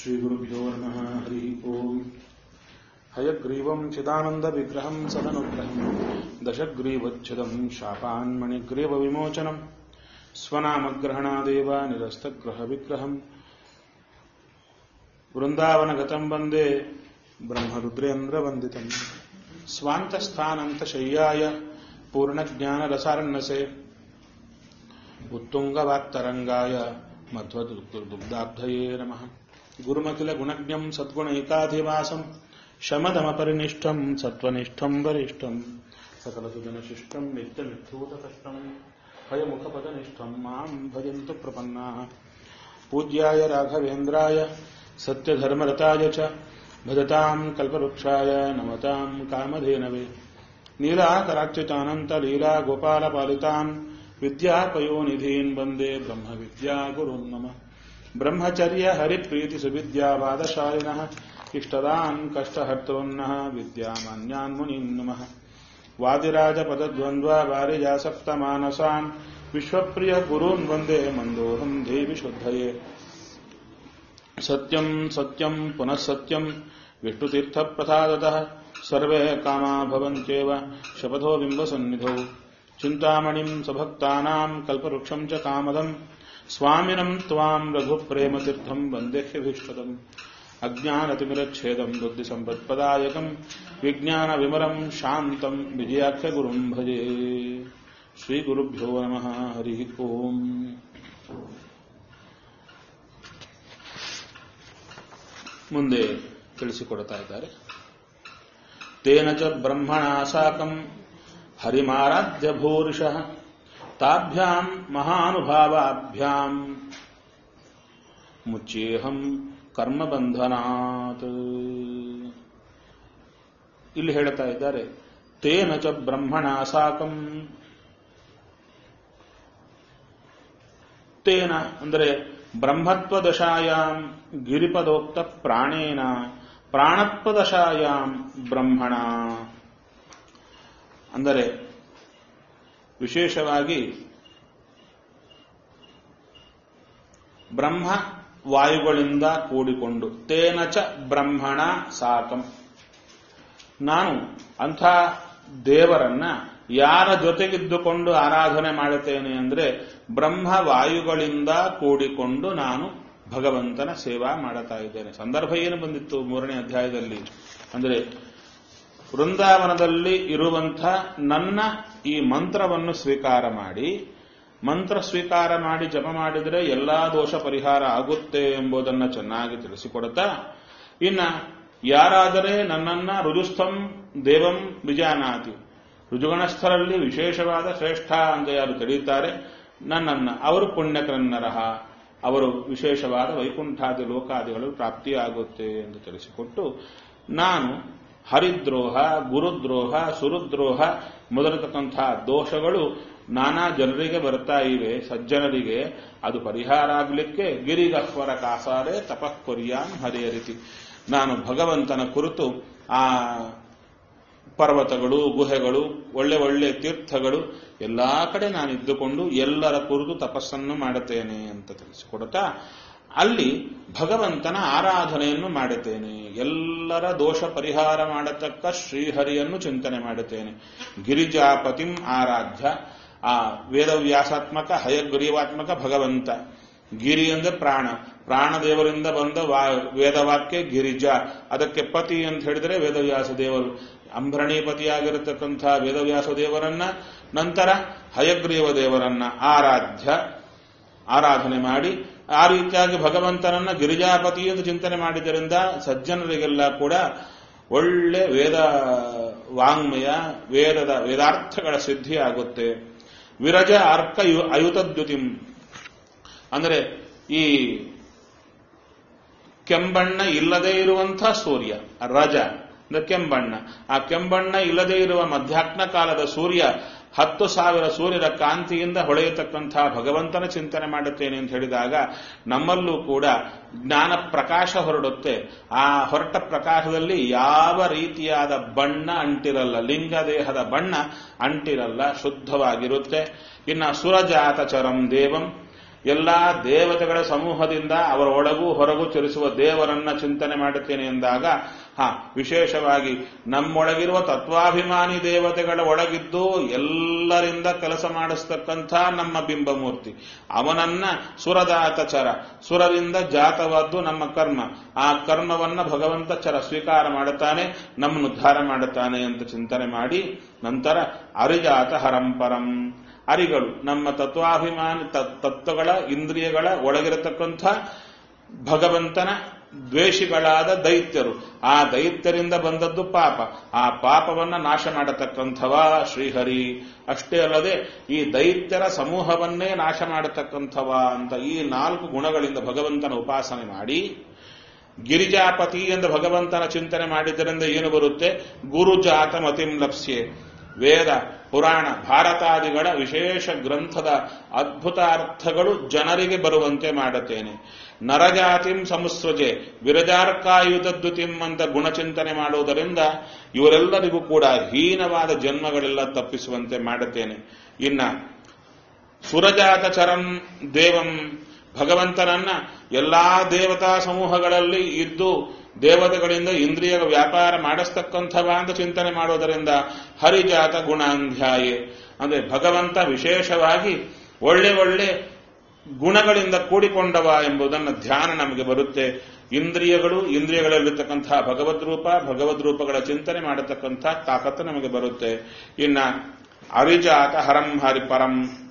श्रीगुरुभ्यो नमः हरिः ओम् हयग्रीवम् चिदानन्दविग्रहम् सदनुग्रहम् दशग्रीवच्छिदम् शापान्मणिग्रीवविमोचनम् स्वनामग्रहणादेव निरस्तग्रहविग्रहम् वृन्दावनगतम् वन्दे ब्रह्मरुद्रेन्द्रवन्दितम् स्वान्तस्थानन्तशय्याय पूर्णज्ञानरसार्णसे उत्तुङ्गवाक्तरङ्गाय मध्वदुग्धाब्धये नमः गुरुमखिलगुणज्ञम् सद्गुणैकाधिवासम् शमदमपरिनिष्ठम् सत्त्वनिष्ठम् वरिष्ठम् सकलसुजनशिष्टम् नित्यमिथ्यूतकष्टम् हयमुखपदनिष्ठम् माम् भजन्तु प्रपन्नाः पूज्याय राघवेन्द्राय सत्यधर्मरताय च भजताम् कल्पवृक्षाय नमताम् कामधेनवे नीलाकराच्युतानन्तलीला गोपालपालितान् विद्यापयोनिधीन् वन्दे ब्रह्मविद्यागुरुन् नमः ब्रह्मचर्य हरिप्रीतिसुविद्यावादशालिनः इष्टदान् कष्टहर्तॄन्नः विद्यामान्यान् मुनीन् नमः वादिराजपदद्वन्द्वा वारिजासक्तमानसान् विश्वप्रियगुरून् वन्दे मन्दोऽहम् देवि शुद्धये सत्यम् सत्यम् पुनः सत्यम् विष्णुतीर्थप्रसादतः सर्वे कामा भवन्त्येव शपथो बिम्बसन्निधौ चिन्तामणिम् सभक्तानाम् कल्पवृक्षम् च कामदम् स्वामिनम् त्वाम् रघुप्रेमतीर्थम् वन्देह्यभीष्पदम् अज्ञानतिमिरच्छेदम् बुद्धिसम्पत्पदायकम् विज्ञानविमलम् शान्तम् विजयाख्यगुरुम् भजे श्रीगुरुभ्यो नमः हरिः ओम् ಮುಂದೆ ತಿಳಿಸಿಕೊಡ್ತಾ ಇದ್ದಾರೆ ತೇನ ಚ ಬ್ರಹ್ಮಣ ಸಾಕಂ ಹರಿಮಾರಾಧ್ಯ ಭೂರಿಶಃ ತಾಭ್ಯಾಂ ಮಹಾನುಭಾವಾಭ್ಯಾಂ ಮುಚ್ಚೇಹಂ ಕರ್ಮಬಂಧನಾತ್ ಇಲ್ಲಿ ಹೇಳ್ತಾ ಇದ್ದಾರೆ ತೇನ ಚ ಬ್ರಹ್ಮಣ ಸಾಕಂ ತೇನ ಅಂದರೆ ಬ್ರಹ್ಮತ್ವದಶಾಯಾಂ ಗಿರಿಪದೋಕ್ತ ಪ್ರಾಣೇನ ಪ್ರಾಣತ್ವದಶಾಯಾಂ ಬ್ರಹ್ಮಣ ಅಂದರೆ ವಿಶೇಷವಾಗಿ ಬ್ರಹ್ಮ ವಾಯುಗಳಿಂದ ಕೂಡಿಕೊಂಡು ತೇನ ಚ ಬ್ರಹ್ಮಣ ಸಾಕಂ ನಾನು ಅಂಥ ದೇವರನ್ನ ಯಾರ ಜೊತೆಗಿದ್ದುಕೊಂಡು ಆರಾಧನೆ ಮಾಡುತ್ತೇನೆ ಅಂದ್ರೆ ಬ್ರಹ್ಮ ವಾಯುಗಳಿಂದ ಕೂಡಿಕೊಂಡು ನಾನು ಭಗವಂತನ ಸೇವಾ ಮಾಡುತ್ತಾ ಇದ್ದೇನೆ ಸಂದರ್ಭ ಏನು ಬಂದಿತ್ತು ಮೂರನೇ ಅಧ್ಯಾಯದಲ್ಲಿ ಅಂದ್ರೆ ವೃಂದಾವನದಲ್ಲಿ ಇರುವಂಥ ನನ್ನ ಈ ಮಂತ್ರವನ್ನು ಸ್ವೀಕಾರ ಮಾಡಿ ಮಂತ್ರ ಸ್ವೀಕಾರ ಮಾಡಿ ಜಪ ಮಾಡಿದರೆ ಎಲ್ಲಾ ದೋಷ ಪರಿಹಾರ ಆಗುತ್ತೆ ಎಂಬುದನ್ನು ಚೆನ್ನಾಗಿ ತಿಳಿಸಿಕೊಡುತ್ತಾ ಇನ್ನ ಯಾರಾದರೆ ನನ್ನನ್ನ ರುಜುಸ್ಥಂ ದೇವಂ ವಿಜಾನಾತಿ ರುಜುಗಣಸ್ಥರಲ್ಲಿ ವಿಶೇಷವಾದ ಶ್ರೇಷ್ಠ ಅಂತ ಯಾರು ತಿಳಿಯುತ್ತಾರೆ ನನ್ನನ್ನ ಅವರು ಪುಣ್ಯಕನ್ನರಹ ಅವರು ವಿಶೇಷವಾದ ವೈಕುಂಠಾದಿ ಲೋಕಾದಿಗಳು ಪ್ರಾಪ್ತಿಯಾಗುತ್ತೆ ಎಂದು ತಿಳಿಸಿಕೊಟ್ಟು ನಾನು ಹರಿದ್ರೋಹ ಗುರುದ್ರೋಹ ಸುರುದ್ರೋಹ ಮೊದಲತಕ್ಕಂತಹ ದೋಷಗಳು ನಾನಾ ಜನರಿಗೆ ಬರ್ತಾ ಇವೆ ಸಜ್ಜನರಿಗೆ ಅದು ಪರಿಹಾರ ಆಗಲಿಕ್ಕೆ ಗಿರಿಗಹ್ವರ ಕಾಸಾರೆ ತಪಃಕೊರಿಯಾನ್ ಹರಿಯರಿತಿ ನಾನು ಭಗವಂತನ ಕುರಿತು ಆ ಪರ್ವತಗಳು ಗುಹೆಗಳು ಒಳ್ಳೆ ಒಳ್ಳೆ ತೀರ್ಥಗಳು ಎಲ್ಲಾ ಕಡೆ ನಾನು ಇದ್ದುಕೊಂಡು ಎಲ್ಲರ ಕುರಿತು ತಪಸ್ಸನ್ನು ಮಾಡುತ್ತೇನೆ ಅಂತ ತಿಳಿಸಿಕೊಡುತ್ತಾ ಅಲ್ಲಿ ಭಗವಂತನ ಆರಾಧನೆಯನ್ನು ಮಾಡುತ್ತೇನೆ ಎಲ್ಲರ ದೋಷ ಪರಿಹಾರ ಮಾಡತಕ್ಕ ಶ್ರೀಹರಿಯನ್ನು ಚಿಂತನೆ ಮಾಡುತ್ತೇನೆ ಗಿರಿಜಾಪತಿಂ ಆರಾಧ್ಯ ಆ ವೇದವ್ಯಾಸಾತ್ಮಕ ಹಯಗ್ರೀವಾತ್ಮಕ ಭಗವಂತ ಗಿರಿ ಅಂದ್ರೆ ಪ್ರಾಣ ಪ್ರಾಣದೇವರಿಂದ ಬಂದ ವೇದವಾಕ್ಯ ಗಿರಿಜ ಅದಕ್ಕೆ ಪತಿ ಅಂತ ಹೇಳಿದರೆ ವೇದವ್ಯಾಸ ದೇವರು ಅಂಭರಣೀಪತಿಯಾಗಿರತಕ್ಕಂಥ ವೇದವ್ಯಾಸ ದೇವರನ್ನ ನಂತರ ಹಯಗ್ರೀವ ದೇವರನ್ನ ಆರಾಧ್ಯ ಆರಾಧನೆ ಮಾಡಿ ಆ ರೀತಿಯಾಗಿ ಭಗವಂತನನ್ನ ಗಿರಿಜಾಪತಿ ಎಂದು ಚಿಂತನೆ ಮಾಡಿದ್ದರಿಂದ ಸಜ್ಜನರಿಗೆಲ್ಲ ಕೂಡ ಒಳ್ಳೆ ವೇದ ವಾಂಗ್ಮಯ ವೇದದ ವೇದಾರ್ಥಗಳ ಸಿದ್ಧಿ ಆಗುತ್ತೆ ವಿರಜ ಅರ್ಕ ಅಯುತದ್ಯುತಿಂ ಅಂದರೆ ಈ ಕೆಂಬಣ್ಣ ಇಲ್ಲದೇ ಇರುವಂಥ ಸೂರ್ಯ ರಜ ಅಂದ್ರೆ ಕೆಂಬಣ್ಣ ಆ ಕೆಂಬಣ್ಣ ಇಲ್ಲದೇ ಇರುವ ಮಧ್ಯಾಹ್ನ ಕಾಲದ ಸೂರ್ಯ ಹತ್ತು ಸಾವಿರ ಸೂರ್ಯರ ಕಾಂತಿಯಿಂದ ಹೊಳೆಯತಕ್ಕಂತಹ ಭಗವಂತನ ಚಿಂತನೆ ಮಾಡುತ್ತೇನೆ ಅಂತ ಹೇಳಿದಾಗ ನಮ್ಮಲ್ಲೂ ಕೂಡ ಜ್ಞಾನ ಪ್ರಕಾಶ ಹೊರಡುತ್ತೆ ಆ ಹೊರಟ ಪ್ರಕಾಶದಲ್ಲಿ ಯಾವ ರೀತಿಯಾದ ಬಣ್ಣ ಅಂಟಿರಲ್ಲ ಲಿಂಗ ದೇಹದ ಬಣ್ಣ ಅಂಟಿರಲ್ಲ ಶುದ್ಧವಾಗಿರುತ್ತೆ ಇನ್ನು ಸುರಜಾತ ಚರಂ ದೇವಂ ಎಲ್ಲಾ ದೇವತೆಗಳ ಸಮೂಹದಿಂದ ಅವರ ಒಳಗೂ ಹೊರಗೂ ಚಲಿಸುವ ದೇವರನ್ನ ಚಿಂತನೆ ಮಾಡುತ್ತೇನೆ ಎಂದಾಗ ಹಾ ವಿಶೇಷವಾಗಿ ನಮ್ಮೊಳಗಿರುವ ತತ್ವಾಭಿಮಾನಿ ದೇವತೆಗಳ ಒಳಗಿದ್ದು ಎಲ್ಲರಿಂದ ಕೆಲಸ ಮಾಡಿಸ್ತಕ್ಕಂಥ ನಮ್ಮ ಬಿಂಬಮೂರ್ತಿ ಅವನನ್ನ ಸುರದಾತಚರ ಸುರರಿಂದ ಜಾತವಾದ್ದು ನಮ್ಮ ಕರ್ಮ ಆ ಕರ್ಮವನ್ನ ಭಗವಂತ ಚರ ಸ್ವೀಕಾರ ಮಾಡುತ್ತಾನೆ ನಮ್ಮನ್ನು ಉದ್ಧಾರ ಮಾಡುತ್ತಾನೆ ಅಂತ ಚಿಂತನೆ ಮಾಡಿ ನಂತರ ಅರಿಜಾತ ಹರಂಪರಂ ಅರಿಗಳು ನಮ್ಮ ತತ್ವಾಭಿಮಾನಿ ತತ್ವಗಳ ಇಂದ್ರಿಯಗಳ ಒಳಗಿರತಕ್ಕಂಥ ಭಗವಂತನ ದ್ವೇಷಿಗಳಾದ ದೈತ್ಯರು ಆ ದೈತ್ಯರಿಂದ ಬಂದದ್ದು ಪಾಪ ಆ ಪಾಪವನ್ನ ನಾಶ ಮಾಡತಕ್ಕಂಥವ ಶ್ರೀಹರಿ ಅಷ್ಟೇ ಅಲ್ಲದೆ ಈ ದೈತ್ಯರ ಸಮೂಹವನ್ನೇ ನಾಶ ಮಾಡತಕ್ಕಂಥವ ಅಂತ ಈ ನಾಲ್ಕು ಗುಣಗಳಿಂದ ಭಗವಂತನ ಉಪಾಸನೆ ಮಾಡಿ ಗಿರಿಜಾಪತಿ ಎಂದು ಭಗವಂತನ ಚಿಂತನೆ ಮಾಡಿದ್ದರಿಂದ ಏನು ಬರುತ್ತೆ ಗುರುಜಾತ ಮತಿಂ ಲಪ್ಸ್ಯೆ ವೇದ ಪುರಾಣ ಭಾರತಾದಿಗಳ ವಿಶೇಷ ಗ್ರಂಥದ ಅದ್ಭುತ ಅರ್ಥಗಳು ಜನರಿಗೆ ಬರುವಂತೆ ಮಾಡುತ್ತೇನೆ ನರಜಾತಿಂ ಸಂಸ್ರಜೆ ವಿರಜಾರ್ಕಾಯುಧದ್ಯುತಿಂ ಅಂತ ಗುಣಚಿಂತನೆ ಮಾಡುವುದರಿಂದ ಇವರೆಲ್ಲರಿಗೂ ಕೂಡ ಹೀನವಾದ ಜನ್ಮಗಳೆಲ್ಲ ತಪ್ಪಿಸುವಂತೆ ಮಾಡುತ್ತೇನೆ ಇನ್ನ ಸುರಜಾತ ಚರಂ ದೇವಂ ಭಗವಂತನನ್ನ ಎಲ್ಲಾ ದೇವತಾ ಸಮೂಹಗಳಲ್ಲಿ ಇದ್ದು ದೇವತೆಗಳಿಂದ ಇಂದ್ರಿಯ ವ್ಯಾಪಾರ ಮಾಡಿಸ್ತಕ್ಕಂಥವ ಅಂತ ಚಿಂತನೆ ಮಾಡೋದರಿಂದ ಹರಿಜಾತ ಗುಣಾಂಧ್ಯಾಯೆ ಅಂದ್ರೆ ಭಗವಂತ ವಿಶೇಷವಾಗಿ ಒಳ್ಳೆ ಒಳ್ಳೆ ಗುಣಗಳಿಂದ ಕೂಡಿಕೊಂಡವ ಎಂಬುದನ್ನು ಧ್ಯಾನ ನಮಗೆ ಬರುತ್ತೆ ಇಂದ್ರಿಯಗಳು ಇಂದ್ರಿಯಗಳಲ್ಲಿರ್ತಕ್ಕಂತಹ ಭಗವದ್ ರೂಪ ಭಗವದ್ ರೂಪಗಳ ಚಿಂತನೆ ಮಾಡತಕ್ಕಂಥ ತಾಕತ್ತು ನಮಗೆ ಬರುತ್ತೆ ಇನ್ನ ಅರಿಜಾತ ಹರಂ ಹರಿ ಪರಂ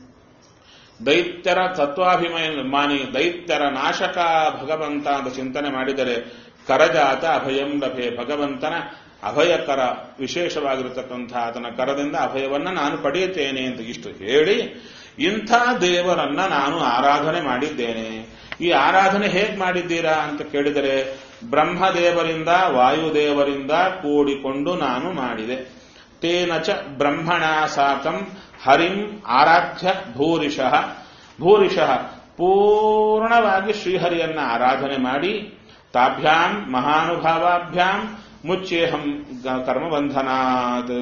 ದೈತ್ಯರ ತತ್ವಾಭಿಮಾನಿ ದೈತ್ಯರ ನಾಶಕ ಭಗವಂತ ಅಂತ ಚಿಂತನೆ ಮಾಡಿದರೆ ಕರಜಾತ ಅಭಯಂ ಲಭೆ ಭಗವಂತನ ಅಭಯಕರ ವಿಶೇಷವಾಗಿರತಕ್ಕಂಥ ಆತನ ಕರದಿಂದ ಅಭಯವನ್ನ ನಾನು ಪಡೆಯುತ್ತೇನೆ ಅಂತ ಇಷ್ಟು ಹೇಳಿ ಇಂಥ ದೇವರನ್ನ ನಾನು ಆರಾಧನೆ ಮಾಡಿದ್ದೇನೆ ಈ ಆರಾಧನೆ ಹೇಗ್ ಮಾಡಿದ್ದೀರಾ ಅಂತ ಕೇಳಿದರೆ ಬ್ರಹ್ಮದೇವರಿಂದ ವಾಯುದೇವರಿಂದ ಕೂಡಿಕೊಂಡು ನಾನು ಮಾಡಿದೆ ತೇನ ಚ ಬ್ರಹ್ಮಣ ಸಾಕಂ ಹರಿಂ ಆರಾಧ್ಯ ಭೂರಿಶಃ ಭೂರಿಶಃ ಪೂರ್ಣವಾಗಿ ಶ್ರೀಹರಿಯನ್ನ ಆರಾಧನೆ ಮಾಡಿ ತಾಭ್ಯಾಂ ಮಹಾನುಭಾವಾಭ್ಯಾಂ ಮುಚ್ಚೇಹಂ ಕರ್ಮಬಂಧನಾತ್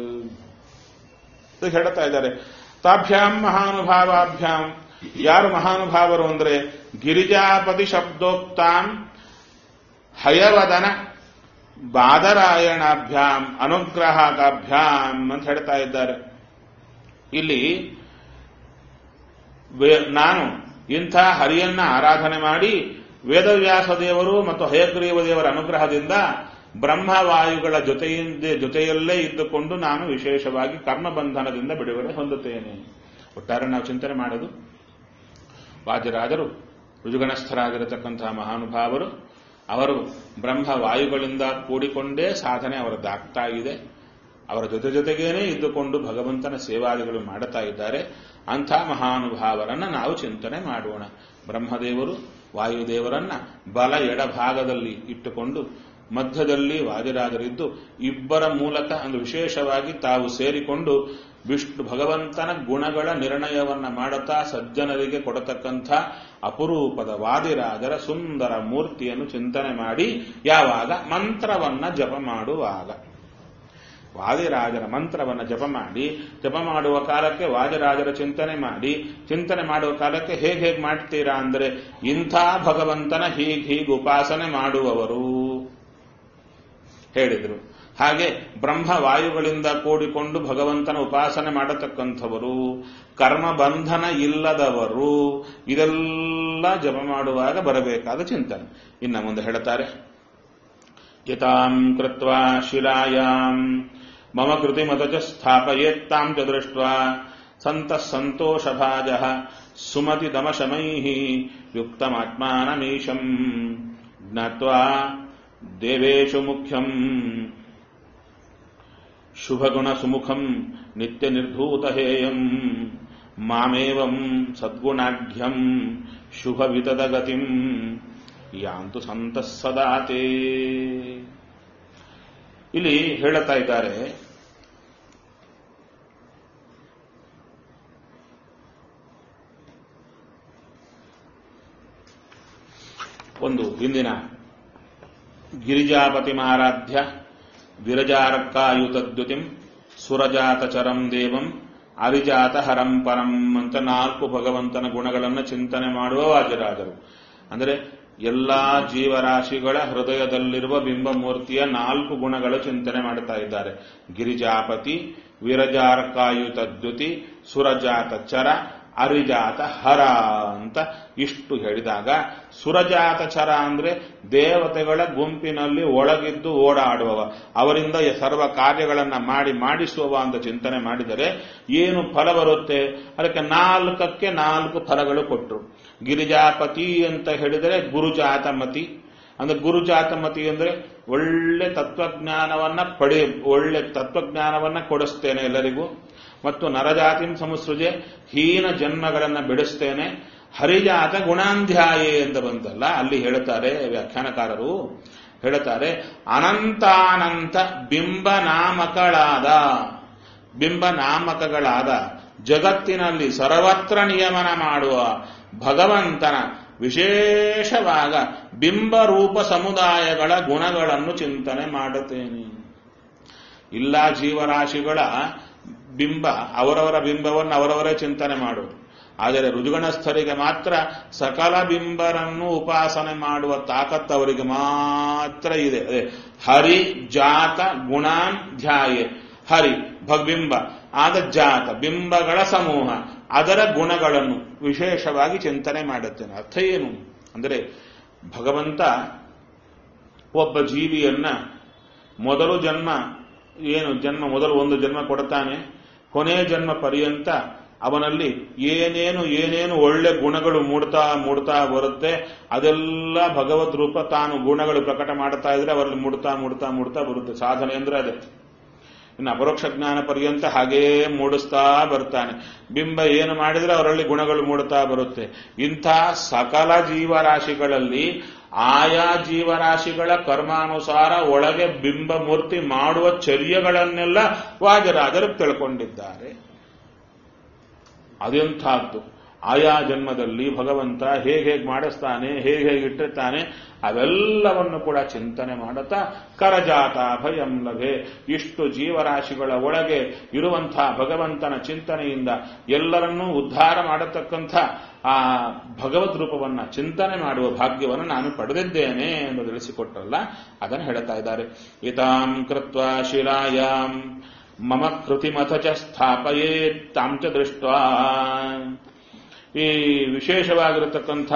ಹೇಳ್ತಾ ಇದ್ದಾರೆ ತಾಭ್ಯಾಂ ಮಹಾನುಭಾವಾಭ್ಯಾಂ ಯಾರು ಮಹಾನುಭಾವರು ಅಂದ್ರೆ ಗಿರಿಜಾಪತಿ ಶಬ್ದೋಕ್ತಾಂ ಹಯವದನ ಬಾದರಾಯಣಾಭ್ಯಾಂ ಅನುಗ್ರಹಕಾಭ್ಯಾಂ ಅಂತ ಹೇಳ್ತಾ ಇದ್ದಾರೆ ಇಲ್ಲಿ ನಾನು ಇಂಥ ಹರಿಯನ್ನ ಆರಾಧನೆ ಮಾಡಿ ವೇದವ್ಯಾಸ ದೇವರು ಮತ್ತು ಹಯಗ್ರೀವ ದೇವರ ಅನುಗ್ರಹದಿಂದ ಬ್ರಹ್ಮವಾಯುಗಳ ಜೊತೆಯಿಂದ ಜೊತೆಯಲ್ಲೇ ಇದ್ದುಕೊಂಡು ನಾನು ವಿಶೇಷವಾಗಿ ಕರ್ಮಬಂಧನದಿಂದ ಬಿಡುಗಡೆ ಹೊಂದುತ್ತೇನೆ ಒಟ್ಟಾರೆ ನಾವು ಚಿಂತನೆ ಮಾಡೋದು ವಾಜರಾಜರು ರುಜುಗಣಸ್ಥರಾಗಿರತಕ್ಕಂತಹ ಮಹಾನುಭಾವರು ಅವರು ಬ್ರಹ್ಮ ವಾಯುಗಳಿಂದ ಕೂಡಿಕೊಂಡೇ ಸಾಧನೆ ಅವರದ್ದಾಗ್ತಾ ಇದೆ ಅವರ ಜೊತೆ ಜೊತೆಗೇನೆ ಇದ್ದುಕೊಂಡು ಭಗವಂತನ ಸೇವಾದಿಗಳು ಮಾಡುತ್ತಾ ಇದ್ದಾರೆ ಅಂಥ ಮಹಾನುಭಾವರನ್ನ ನಾವು ಚಿಂತನೆ ಮಾಡೋಣ ಬ್ರಹ್ಮದೇವರು ವಾಯುದೇವರನ್ನ ಬಲ ಎಡಭಾಗದಲ್ಲಿ ಇಟ್ಟುಕೊಂಡು ಮಧ್ಯದಲ್ಲಿ ವಾದಿರಾಜರಿದ್ದು ಇಬ್ಬರ ಮೂಲಕ ಒಂದು ವಿಶೇಷವಾಗಿ ತಾವು ಸೇರಿಕೊಂಡು ವಿಷ್ಣು ಭಗವಂತನ ಗುಣಗಳ ನಿರ್ಣಯವನ್ನ ಮಾಡುತ್ತಾ ಸಜ್ಜನರಿಗೆ ಕೊಡತಕ್ಕಂಥ ಅಪರೂಪದ ವಾದಿರಾಜರ ಸುಂದರ ಮೂರ್ತಿಯನ್ನು ಚಿಂತನೆ ಮಾಡಿ ಯಾವಾಗ ಮಂತ್ರವನ್ನ ಜಪ ಮಾಡುವಾಗ ವಾದಿರಾಜರ ಮಂತ್ರವನ್ನು ಜಪ ಮಾಡಿ ಜಪ ಮಾಡುವ ಕಾಲಕ್ಕೆ ವಾದಿರಾಜರ ಚಿಂತನೆ ಮಾಡಿ ಚಿಂತನೆ ಮಾಡುವ ಕಾಲಕ್ಕೆ ಹೇಗೆ ಹೇಗೆ ಮಾಡ್ತೀರಾ ಅಂದ್ರೆ ಇಂಥ ಭಗವಂತನ ಹೀಗೆ ಹೀಗೆ ಉಪಾಸನೆ ಮಾಡುವವರು ಹೇಳಿದರು ಹಾಗೆ ಬ್ರಹ್ಮ ವಾಯುಗಳಿಂದ ಕೂಡಿಕೊಂಡು ಭಗವಂತನ ಉಪಾಸನೆ ಮಾಡತಕ್ಕಂಥವರು ಕರ್ಮಬಂಧನ ಇಲ್ಲದವರು ಇದೆಲ್ಲ ಜಪ ಮಾಡುವಾಗ ಬರಬೇಕಾದ ಚಿಂತನೆ ಇನ್ನು ಮುಂದೆ ಹೇಳ್ತಾರೆ ಯತಾಂ ಕೃತ್ವಾ ಶಿಲಾಯಾಂ ಮಮ ಕೃತಿಮತ ಚ ಸ್ಥಾಪಯೇತ್ತಾಂ ಚ ದೃಷ್ಟ್ವಾ ಸಂತಃ ಸಂತೋಷಭಾಜಃ ಸುಮತಿ ದಮಶಮೈಃ ಯುಕ್ತಮಾತ್ಮಾನಮೀಶಂ ಜ್ಞಾತ್ವಾ ದೇವೇಶು ಮುಖ್ಯಂ ಶುಭಗುಣ ಸುಮುಖಂ ನಿತ್ಯ ನಿರ್ಧೂತಹೇಯಂ ಮಾಮೇವಂ ಸದ್ಗುಣಾಢ್ಯಂ ಶುಭವಿತದ ಗತಿಂ ಯಾಂತು ಸಂತಃ ಸದಾತೇ ಇಲ್ಲಿ ಹೇಳುತ್ತಾ ಇದ್ದಾರೆ ಒಂದು ಹಿಂದಿನ ಗಿರಿಜಾಪತಿ ಮಾರಾಧ್ಯ ವಿರಜಾರಕ್ಕಾಯುತದ್ಯುತಿಂ ಸುರಜಾತಚರಂ ದೇವಂ ಅರಿಜಾತ ಹರಂ ಪರಂ ಅಂತ ನಾಲ್ಕು ಭಗವಂತನ ಗುಣಗಳನ್ನು ಚಿಂತನೆ ಮಾಡುವ ವಾಜರಾಜರು ಅಂದರೆ ಎಲ್ಲಾ ಜೀವರಾಶಿಗಳ ಹೃದಯದಲ್ಲಿರುವ ಬಿಂಬಮೂರ್ತಿಯ ನಾಲ್ಕು ಗುಣಗಳ ಚಿಂತನೆ ಮಾಡ್ತಾ ಇದ್ದಾರೆ ಗಿರಿಜಾಪತಿ ವಿರಜಾರ್ಕಾಯುತದ್ಯುತಿ ಸುರಜಾತ ಚರ ಅರಿಜಾತ ಹರ ಅಂತ ಇಷ್ಟು ಹೇಳಿದಾಗ ಸುರಜಾತ ಚರ ಅಂದ್ರೆ ದೇವತೆಗಳ ಗುಂಪಿನಲ್ಲಿ ಒಳಗಿದ್ದು ಓಡಾಡುವವ ಅವರಿಂದ ಸರ್ವ ಕಾರ್ಯಗಳನ್ನ ಮಾಡಿ ಮಾಡಿಸುವವ ಅಂತ ಚಿಂತನೆ ಮಾಡಿದರೆ ಏನು ಫಲ ಬರುತ್ತೆ ಅದಕ್ಕೆ ನಾಲ್ಕಕ್ಕೆ ನಾಲ್ಕು ಫಲಗಳು ಕೊಟ್ಟರು ಗಿರಿಜಾಪತಿ ಅಂತ ಹೇಳಿದರೆ ಗುರುಜಾತಮತಿ ಅಂದ್ರೆ ಗುರುಜಾತಮತಿ ಅಂದ್ರೆ ಒಳ್ಳೆ ತತ್ವಜ್ಞಾನವನ್ನ ಪಡೆ ಒಳ್ಳೆ ತತ್ವಜ್ಞಾನವನ್ನ ಕೊಡಿಸ್ತೇನೆ ಎಲ್ಲರಿಗೂ ಮತ್ತು ನರಜಾತಿಂ ಸಂಸೃಜೆ ಹೀನ ಜನ್ಮಗಳನ್ನ ಬಿಡಿಸ್ತೇನೆ ಹರಿಜಾತ ಗುಣಾಂಧ್ಯಾಯೇ ಅಂತ ಬಂತಲ್ಲ ಅಲ್ಲಿ ಹೇಳುತ್ತಾರೆ ವ್ಯಾಖ್ಯಾನಕಾರರು ಹೇಳುತ್ತಾರೆ ಅನಂತಾನಂತ ಬಿಂಬನಾಮಕಳಾದ ಬಿಂಬನಾಮಕಗಳಾದ ಜಗತ್ತಿನಲ್ಲಿ ಸರ್ವತ್ರ ನಿಯಮನ ಮಾಡುವ ಭಗವಂತನ ವಿಶೇಷವಾದ ಬಿಂಬರೂಪ ಸಮುದಾಯಗಳ ಗುಣಗಳನ್ನು ಚಿಂತನೆ ಮಾಡುತ್ತೇನೆ ಇಲ್ಲ ಜೀವರಾಶಿಗಳ ಬಿಂಬ ಅವರವರ ಬಿಂಬವನ್ನು ಅವರವರೇ ಚಿಂತನೆ ಮಾಡುವುದು ಆದರೆ ರುಜುಗಣಸ್ಥರಿಗೆ ಮಾತ್ರ ಸಕಲ ಬಿಂಬರನ್ನು ಉಪಾಸನೆ ಮಾಡುವ ತಾಕತ್ತು ಅವರಿಗೆ ಮಾತ್ರ ಇದೆ ಅದೇ ಹರಿ ಜಾತ ಗುಣಾನ್ ಧ್ಯಾಯೆ ಹರಿ ಭಗ್ಬಿಂಬ ಆದ ಜಾತ ಬಿಂಬಗಳ ಸಮೂಹ ಅದರ ಗುಣಗಳನ್ನು ವಿಶೇಷವಾಗಿ ಚಿಂತನೆ ಮಾಡುತ್ತೇನೆ ಅರ್ಥ ಏನು ಅಂದರೆ ಭಗವಂತ ಒಬ್ಬ ಜೀವಿಯನ್ನ ಮೊದಲು ಜನ್ಮ ಏನು ಜನ್ಮ ಮೊದಲು ಒಂದು ಜನ್ಮ ಕೊಡ್ತಾನೆ ಕೊನೆಯ ಜನ್ಮ ಪರ್ಯಂತ ಅವನಲ್ಲಿ ಏನೇನು ಏನೇನು ಒಳ್ಳೆ ಗುಣಗಳು ಮೂಡ್ತಾ ಮೂಡ್ತಾ ಬರುತ್ತೆ ಅದೆಲ್ಲ ಭಗವದ್ ರೂಪ ತಾನು ಗುಣಗಳು ಪ್ರಕಟ ಮಾಡ್ತಾ ಇದ್ರೆ ಅವರಲ್ಲಿ ಮೂಡ್ತಾ ಮೂಡ್ತಾ ಮೂಡ್ತಾ ಬರುತ್ತೆ ಸಾಧನೆ ಅಂದ್ರೆ ಅದೇ ಇನ್ನು ಅಪರೋಕ್ಷ ಜ್ಞಾನ ಪರ್ಯಂತ ಹಾಗೇ ಮೂಡಿಸ್ತಾ ಬರ್ತಾನೆ ಬಿಂಬ ಏನು ಮಾಡಿದ್ರೆ ಅವರಲ್ಲಿ ಗುಣಗಳು ಮೂಡ್ತಾ ಬರುತ್ತೆ ಇಂಥ ಸಕಲ ಜೀವರಾಶಿಗಳಲ್ಲಿ ಆಯಾ ಜೀವರಾಶಿಗಳ ಕರ್ಮಾನುಸಾರ ಒಳಗೆ ಬಿಂಬ ಮೂರ್ತಿ ಮಾಡುವ ಚರ್ಯಗಳನ್ನೆಲ್ಲ ವಾಜರಾಜರು ತಿಳ್ಕೊಂಡಿದ್ದಾರೆ ಅದೆಂಥದ್ದು ಆಯಾ ಜನ್ಮದಲ್ಲಿ ಭಗವಂತ ಹೇಗೆ ಹೇಗೆ ಮಾಡಿಸ್ತಾನೆ ಹೇಗೆ ಹೇಗೆ ಇಟ್ಟಿರ್ತಾನೆ ಅವೆಲ್ಲವನ್ನು ಕೂಡ ಚಿಂತನೆ ಮಾಡುತ್ತಾ ಕರಜಾತ ಭಯಂ ಲಭೆ ಇಷ್ಟು ಜೀವರಾಶಿಗಳ ಒಳಗೆ ಇರುವಂತಹ ಭಗವಂತನ ಚಿಂತನೆಯಿಂದ ಎಲ್ಲರನ್ನೂ ಉದ್ಧಾರ ಮಾಡತಕ್ಕಂಥ ಆ ಭಗವದ್ ರೂಪವನ್ನ ಚಿಂತನೆ ಮಾಡುವ ಭಾಗ್ಯವನ್ನು ನಾನು ಪಡೆದಿದ್ದೇನೆ ಎಂದು ತಿಳಿಸಿಕೊಟ್ರಲ್ಲ ಅದನ್ನು ಹೇಳ್ತಾ ಇದ್ದಾರೆ ಇತಾಂ ಕೃತ್ವ ಶಿಲಾಯಾಂ ಮಮ ಕೃತಿಮಥ ಚ ಸ್ಥಾಪಯೇತ್ ತಾಂ ಚ ದೃಷ್ಟ ಈ ವಿಶೇಷವಾಗಿರತಕ್ಕಂಥ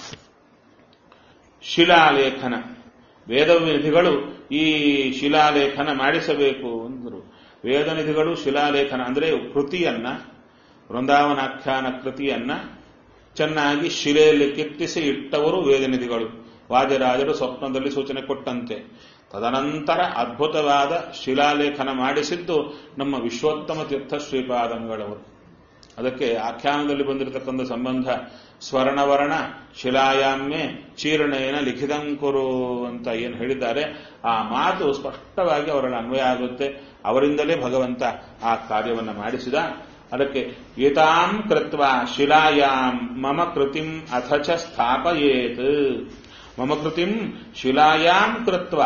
ಶಿಲಾಲೇಖನ ವೇದನಿಧಿಗಳು ಈ ಶಿಲಾಲೇಖನ ಮಾಡಿಸಬೇಕು ಅಂದರು ವೇದನಿಧಿಗಳು ಶಿಲಾಲೇಖನ ಅಂದರೆ ಕೃತಿಯನ್ನ ವೃಂದಾವನಾಖ್ಯಾನ ಕೃತಿಯನ್ನ ಚೆನ್ನಾಗಿ ಶಿಲೆಯಲ್ಲಿ ಕೆತ್ತಿಸಿ ಇಟ್ಟವರು ವೇದನಿಧಿಗಳು ವಾಜರಾಜರು ಸ್ವಪ್ನದಲ್ಲಿ ಸೂಚನೆ ಕೊಟ್ಟಂತೆ ತದನಂತರ ಅದ್ಭುತವಾದ ಶಿಲಾಲೇಖನ ಮಾಡಿಸಿದ್ದು ನಮ್ಮ ವಿಶ್ವೋತ್ತಮ ತೀರ್ಥ ಶ್ರೀಪಾದಂಗಳವರು ಅದಕ್ಕೆ ಆಖ್ಯಾನದಲ್ಲಿ ಬಂದಿರತಕ್ಕಂಥ ಸಂಬಂಧ ಸ್ವರ್ಣವರ್ಣ ಶಿಲಾಯಾಮ್ಯೆ ಚೀರ್ಣೇನ ಲಿಖಿತಂಕುರು ಅಂತ ಏನು ಹೇಳಿದ್ದಾರೆ ಆ ಮಾತು ಸ್ಪಷ್ಟವಾಗಿ ಅವರಲ್ಲಿ ಅನ್ವಯ ಆಗುತ್ತೆ ಅವರಿಂದಲೇ ಭಗವಂತ ಆ ಕಾರ್ಯವನ್ನು ಮಾಡಿಸಿದ ಅದಕ್ಕೆ ಏತಾಂ ಕೃತ್ವ ಶಿಲಾಯಾಂ ಮಮ ಕೃತಿಂ ಅಥ ಚ ಸ್ಥಾಪಯೇತ್ ಮಮ ಕೃತಿಂ ಶಿಲಾಯಾಂ ಕೃತ್ವ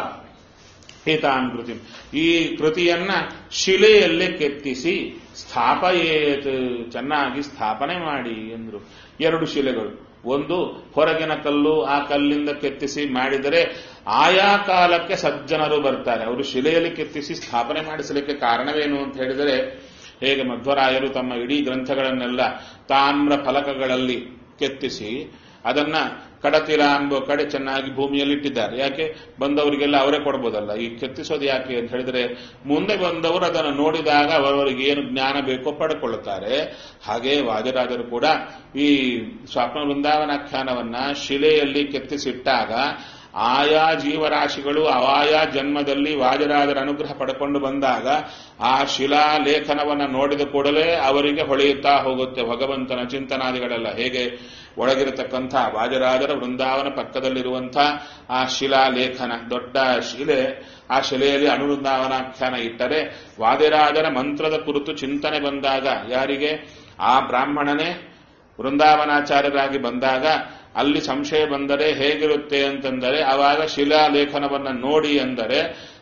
ಏತಾಂ ಕೃತಿಂ ಈ ಕೃತಿಯನ್ನ ಶಿಲೆಯಲ್ಲೇ ಕೆತ್ತಿಸಿ ಸ್ಥಾಪಯೇತ್ ಚೆನ್ನಾಗಿ ಸ್ಥಾಪನೆ ಮಾಡಿ ಎಂದರು ಎರಡು ಶಿಲೆಗಳು ಒಂದು ಹೊರಗಿನ ಕಲ್ಲು ಆ ಕಲ್ಲಿಂದ ಕೆತ್ತಿಸಿ ಮಾಡಿದರೆ ಆಯಾ ಕಾಲಕ್ಕೆ ಸಜ್ಜನರು ಬರ್ತಾರೆ ಅವರು ಶಿಲೆಯಲ್ಲಿ ಕೆತ್ತಿಸಿ ಸ್ಥಾಪನೆ ಮಾಡಿಸಲಿಕ್ಕೆ ಕಾರಣವೇನು ಅಂತ ಹೇಳಿದರೆ ಹೇಗೆ ಮಧ್ವರಾಯರು ತಮ್ಮ ಇಡೀ ಗ್ರಂಥಗಳನ್ನೆಲ್ಲ ತಾಮ್ರ ಫಲಕಗಳಲ್ಲಿ ಕೆತ್ತಿಸಿ ಅದನ್ನ ಕಡತಿರ ಎಂಬ ಕಡೆ ಚೆನ್ನಾಗಿ ಭೂಮಿಯಲ್ಲಿಟ್ಟಿದ್ದಾರೆ ಯಾಕೆ ಬಂದವರಿಗೆಲ್ಲ ಅವರೇ ಕೊಡ್ಬೋದಲ್ಲ ಈ ಕೆತ್ತಿಸೋದು ಯಾಕೆ ಅಂತ ಹೇಳಿದ್ರೆ ಮುಂದೆ ಬಂದವರು ಅದನ್ನು ನೋಡಿದಾಗ ಅವರವರಿಗೆ ಏನು ಜ್ಞಾನ ಬೇಕೋ ಪಡ್ಕೊಳ್ಳುತ್ತಾರೆ ಹಾಗೆ ವಾಜರಾಜರು ಕೂಡ ಈ ಸ್ವಪ್ನ ವೃಂದಾವನಾಖ್ಯಾನವನ್ನ ಶಿಲೆಯಲ್ಲಿ ಕೆತ್ತಿಸಿಟ್ಟಾಗ ಆಯಾ ಜೀವರಾಶಿಗಳು ಆಯಾ ಜನ್ಮದಲ್ಲಿ ವಾಜರಾಜರ ಅನುಗ್ರಹ ಪಡ್ಕೊಂಡು ಬಂದಾಗ ಆ ಶಿಲಾಲೇಖನವನ್ನು ನೋಡಿದ ಕೂಡಲೇ ಅವರಿಗೆ ಹೊಳೆಯುತ್ತಾ ಹೋಗುತ್ತೆ ಭಗವಂತನ ಚಿಂತನಾದಿಗಳೆಲ್ಲ ಹೇಗೆ ಒಳಗಿರತಕ್ಕಂಥ ವಾಜರಾಜರ ವೃಂದಾವನ ಪಕ್ಕದಲ್ಲಿರುವಂಥ ಆ ಶಿಲಾಲೇಖನ ದೊಡ್ಡ ಶಿಲೆ ಆ ಶಿಲೆಯಲ್ಲಿ ಅನುವೃಂದಾವನಾಖ್ಯಾನ ಇಟ್ಟರೆ ವಾದಿರಾಜರ ಮಂತ್ರದ ಕುರಿತು ಚಿಂತನೆ ಬಂದಾಗ ಯಾರಿಗೆ ಆ ಬ್ರಾಹ್ಮಣನೇ ವೃಂದಾವನಾಚಾರ್ಯರಾಗಿ ಬಂದಾಗ ಅಲ್ಲಿ ಸಂಶಯ ಬಂದರೆ ಹೇಗಿರುತ್ತೆ ಅಂತಂದರೆ ಆವಾಗ ಶಿಲಾಲೇಖನವನ್ನು ನೋಡಿ ಎಂದರೆ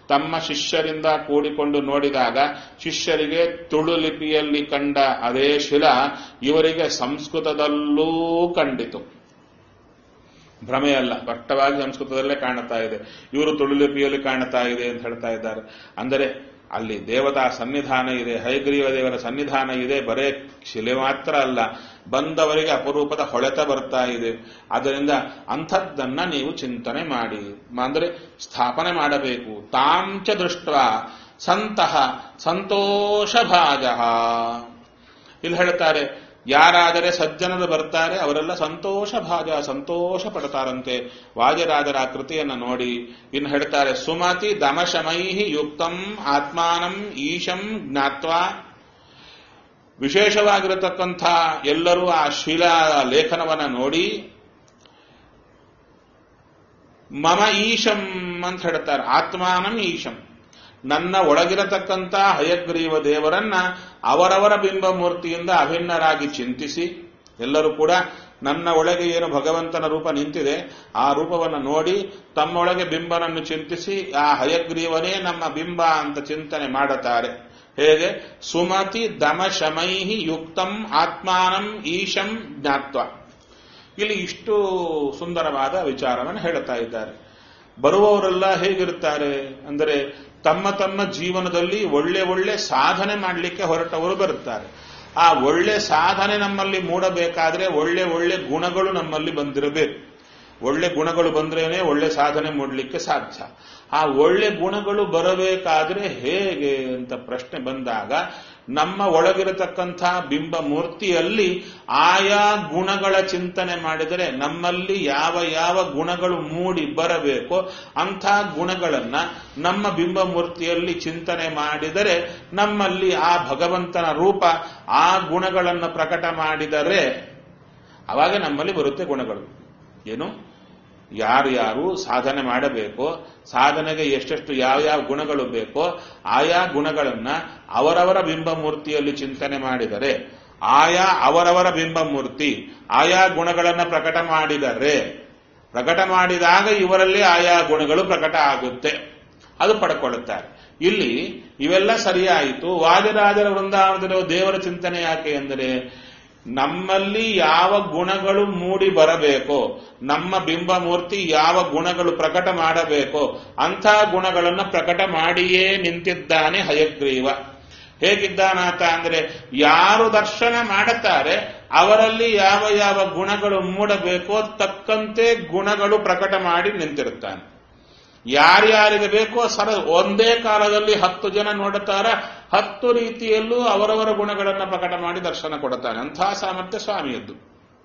ತಮ್ಮ ಶಿಷ್ಯರಿಂದ ಕೂಡಿಕೊಂಡು ನೋಡಿದಾಗ ಶಿಷ್ಯರಿಗೆ ತುಳು ಲಿಪಿಯಲ್ಲಿ ಕಂಡ ಅದೇ ಶಿಲ ಇವರಿಗೆ ಸಂಸ್ಕೃತದಲ್ಲೂ ಕಂಡಿತು ಭ್ರಮೆಯಲ್ಲ ಸ್ಪಷ್ಟವಾಗಿ ಸಂಸ್ಕೃತದಲ್ಲೇ ಕಾಣುತ್ತಾ ಇದೆ ಇವರು ತುಳು ಲಿಪಿಯಲ್ಲಿ ಕಾಣುತ್ತಾ ಇದೆ ಅಂತ ಹೇಳ್ತಾ ಇದ್ದಾರೆ ಅಂದರೆ ಅಲ್ಲಿ ದೇವತಾ ಸನ್ನಿಧಾನ ಇದೆ ಹೈಗ್ರೀವ ದೇವರ ಸನ್ನಿಧಾನ ಇದೆ ಬರೇ ಶಿಲೆ ಮಾತ್ರ ಅಲ್ಲ ಬಂದವರಿಗೆ ಅಪರೂಪದ ಹೊಳೆತ ಬರ್ತಾ ಇದೆ ಆದ್ದರಿಂದ ಅಂಥದ್ದನ್ನ ನೀವು ಚಿಂತನೆ ಮಾಡಿ ಅಂದ್ರೆ ಸ್ಥಾಪನೆ ಮಾಡಬೇಕು ತಾಂಚ ದೃಷ್ಟ ಸಂತಹ ಸಂತೋಷ ಭಾಜ ಇಲ್ಲಿ ಹೇಳ್ತಾರೆ ಯಾರಾದರೆ ಸಜ್ಜನರು ಬರ್ತಾರೆ ಅವರೆಲ್ಲ ಸಂತೋಷ ಭಾಜ ಸಂತೋಷ ಪಡ್ತಾರಂತೆ ವಾಜರಾಜರ ಆ ಕೃತಿಯನ್ನು ನೋಡಿ ಇನ್ನು ಹೇಳ್ತಾರೆ ಸುಮತಿ ದಮಶಮೈ ಯುಕ್ತಂ ಆತ್ಮಾನಂ ಈಶಂ ಜ್ಞಾತ್ವಾ ವಿಶೇಷವಾಗಿರತಕ್ಕಂಥ ಎಲ್ಲರೂ ಆ ಶಿಲಾ ಲೇಖನವನ್ನ ನೋಡಿ ಮಮ ಈಶಂ ಅಂತ ಹೇಳ್ತಾರೆ ಆತ್ಮಾನಂ ಈಶಂ ನನ್ನ ಒಳಗಿರತಕ್ಕಂಥ ಹಯಗ್ರೀವ ದೇವರನ್ನ ಅವರವರ ಬಿಂಬ ಮೂರ್ತಿಯಿಂದ ಅಭಿನ್ನರಾಗಿ ಚಿಂತಿಸಿ ಎಲ್ಲರೂ ಕೂಡ ನನ್ನ ಒಳಗೆ ಏನು ಭಗವಂತನ ರೂಪ ನಿಂತಿದೆ ಆ ರೂಪವನ್ನು ನೋಡಿ ತಮ್ಮೊಳಗೆ ಬಿಂಬನನ್ನು ಚಿಂತಿಸಿ ಆ ಹಯಗ್ರೀವನೇ ನಮ್ಮ ಬಿಂಬ ಅಂತ ಚಿಂತನೆ ಮಾಡುತ್ತಾರೆ ಹೇಗೆ ಸುಮತಿ ದಮ ಶಮೈಹಿ ಯುಕ್ತಂ ಆತ್ಮಾನಂ ಈಶಂ ಜ್ಞಾತ್ವ ಇಲ್ಲಿ ಇಷ್ಟು ಸುಂದರವಾದ ವಿಚಾರವನ್ನು ಹೇಳುತ್ತಾ ಇದ್ದಾರೆ ಬರುವವರೆಲ್ಲ ಹೇಗಿರುತ್ತಾರೆ ಅಂದರೆ ತಮ್ಮ ತಮ್ಮ ಜೀವನದಲ್ಲಿ ಒಳ್ಳೆ ಒಳ್ಳೆ ಸಾಧನೆ ಮಾಡಲಿಕ್ಕೆ ಹೊರಟವರು ಬರುತ್ತಾರೆ ಆ ಒಳ್ಳೆ ಸಾಧನೆ ನಮ್ಮಲ್ಲಿ ಮೂಡಬೇಕಾದ್ರೆ ಒಳ್ಳೆ ಒಳ್ಳೆ ಗುಣಗಳು ನಮ್ಮಲ್ಲಿ ಬಂದಿರಬೇಕು ಒಳ್ಳೆ ಗುಣಗಳು ಬಂದ್ರೇನೆ ಒಳ್ಳೆ ಸಾಧನೆ ಮಾಡಲಿಕ್ಕೆ ಸಾಧ್ಯ ಆ ಒಳ್ಳೆ ಗುಣಗಳು ಬರಬೇಕಾದ್ರೆ ಹೇಗೆ ಅಂತ ಪ್ರಶ್ನೆ ಬಂದಾಗ ನಮ್ಮ ಒಳಗಿರತಕ್ಕಂಥ ಬಿಂಬ ಮೂರ್ತಿಯಲ್ಲಿ ಆಯಾ ಗುಣಗಳ ಚಿಂತನೆ ಮಾಡಿದರೆ ನಮ್ಮಲ್ಲಿ ಯಾವ ಯಾವ ಗುಣಗಳು ಮೂಡಿ ಬರಬೇಕೋ ಅಂಥ ಗುಣಗಳನ್ನ ನಮ್ಮ ಬಿಂಬ ಮೂರ್ತಿಯಲ್ಲಿ ಚಿಂತನೆ ಮಾಡಿದರೆ ನಮ್ಮಲ್ಲಿ ಆ ಭಗವಂತನ ರೂಪ ಆ ಗುಣಗಳನ್ನು ಪ್ರಕಟ ಮಾಡಿದರೆ ಅವಾಗ ನಮ್ಮಲ್ಲಿ ಬರುತ್ತೆ ಗುಣಗಳು ಏನು ಯಾರ್ಯಾರು ಸಾಧನೆ ಮಾಡಬೇಕೋ ಸಾಧನೆಗೆ ಎಷ್ಟೆಷ್ಟು ಯಾವ್ಯಾವ ಗುಣಗಳು ಬೇಕೋ ಆಯಾ ಗುಣಗಳನ್ನ ಅವರವರ ಬಿಂಬ ಮೂರ್ತಿಯಲ್ಲಿ ಚಿಂತನೆ ಮಾಡಿದರೆ ಆಯಾ ಅವರವರ ಬಿಂಬ ಮೂರ್ತಿ ಆಯಾ ಗುಣಗಳನ್ನ ಪ್ರಕಟ ಮಾಡಿದರೆ ಪ್ರಕಟ ಮಾಡಿದಾಗ ಇವರಲ್ಲಿ ಆಯಾ ಗುಣಗಳು ಪ್ರಕಟ ಆಗುತ್ತೆ ಅದು ಪಡ್ಕೊಳ್ಳುತ್ತಾರೆ ಇಲ್ಲಿ ಇವೆಲ್ಲ ಸರಿಯಾಯಿತು ವಾದಿರಾಜರ ವೃಂದಾವನದ ದೇವರ ಚಿಂತನೆ ಯಾಕೆ ಎಂದರೆ ನಮ್ಮಲ್ಲಿ ಯಾವ ಗುಣಗಳು ಮೂಡಿ ಬರಬೇಕೋ ನಮ್ಮ ಬಿಂಬ ಮೂರ್ತಿ ಯಾವ ಗುಣಗಳು ಪ್ರಕಟ ಮಾಡಬೇಕೋ ಅಂಥ ಗುಣಗಳನ್ನು ಪ್ರಕಟ ಮಾಡಿಯೇ ನಿಂತಿದ್ದಾನೆ ಹಯಗ್ರೀವ ಹೇಗಿದ್ದಾನಾತ ಅಂದ್ರೆ ಯಾರು ದರ್ಶನ ಮಾಡುತ್ತಾರೆ ಅವರಲ್ಲಿ ಯಾವ ಯಾವ ಗುಣಗಳು ಮೂಡಬೇಕೋ ತಕ್ಕಂತೆ ಗುಣಗಳು ಪ್ರಕಟ ಮಾಡಿ ನಿಂತಿರುತ್ತಾನೆ ಯಾರ್ಯಾರಿಗೆ ಬೇಕೋ ಸರ ಒಂದೇ ಕಾಲದಲ್ಲಿ ಹತ್ತು ಜನ ನೋಡುತ್ತಾರ ಹತ್ತು ರೀತಿಯಲ್ಲೂ ಅವರವರ ಗುಣಗಳನ್ನು ಪ್ರಕಟ ಮಾಡಿ ದರ್ಶನ ಕೊಡುತ್ತಾನೆ ಅಂಥ ಸಾಮರ್ಥ್ಯ ಸ್ವಾಮಿಯದ್ದು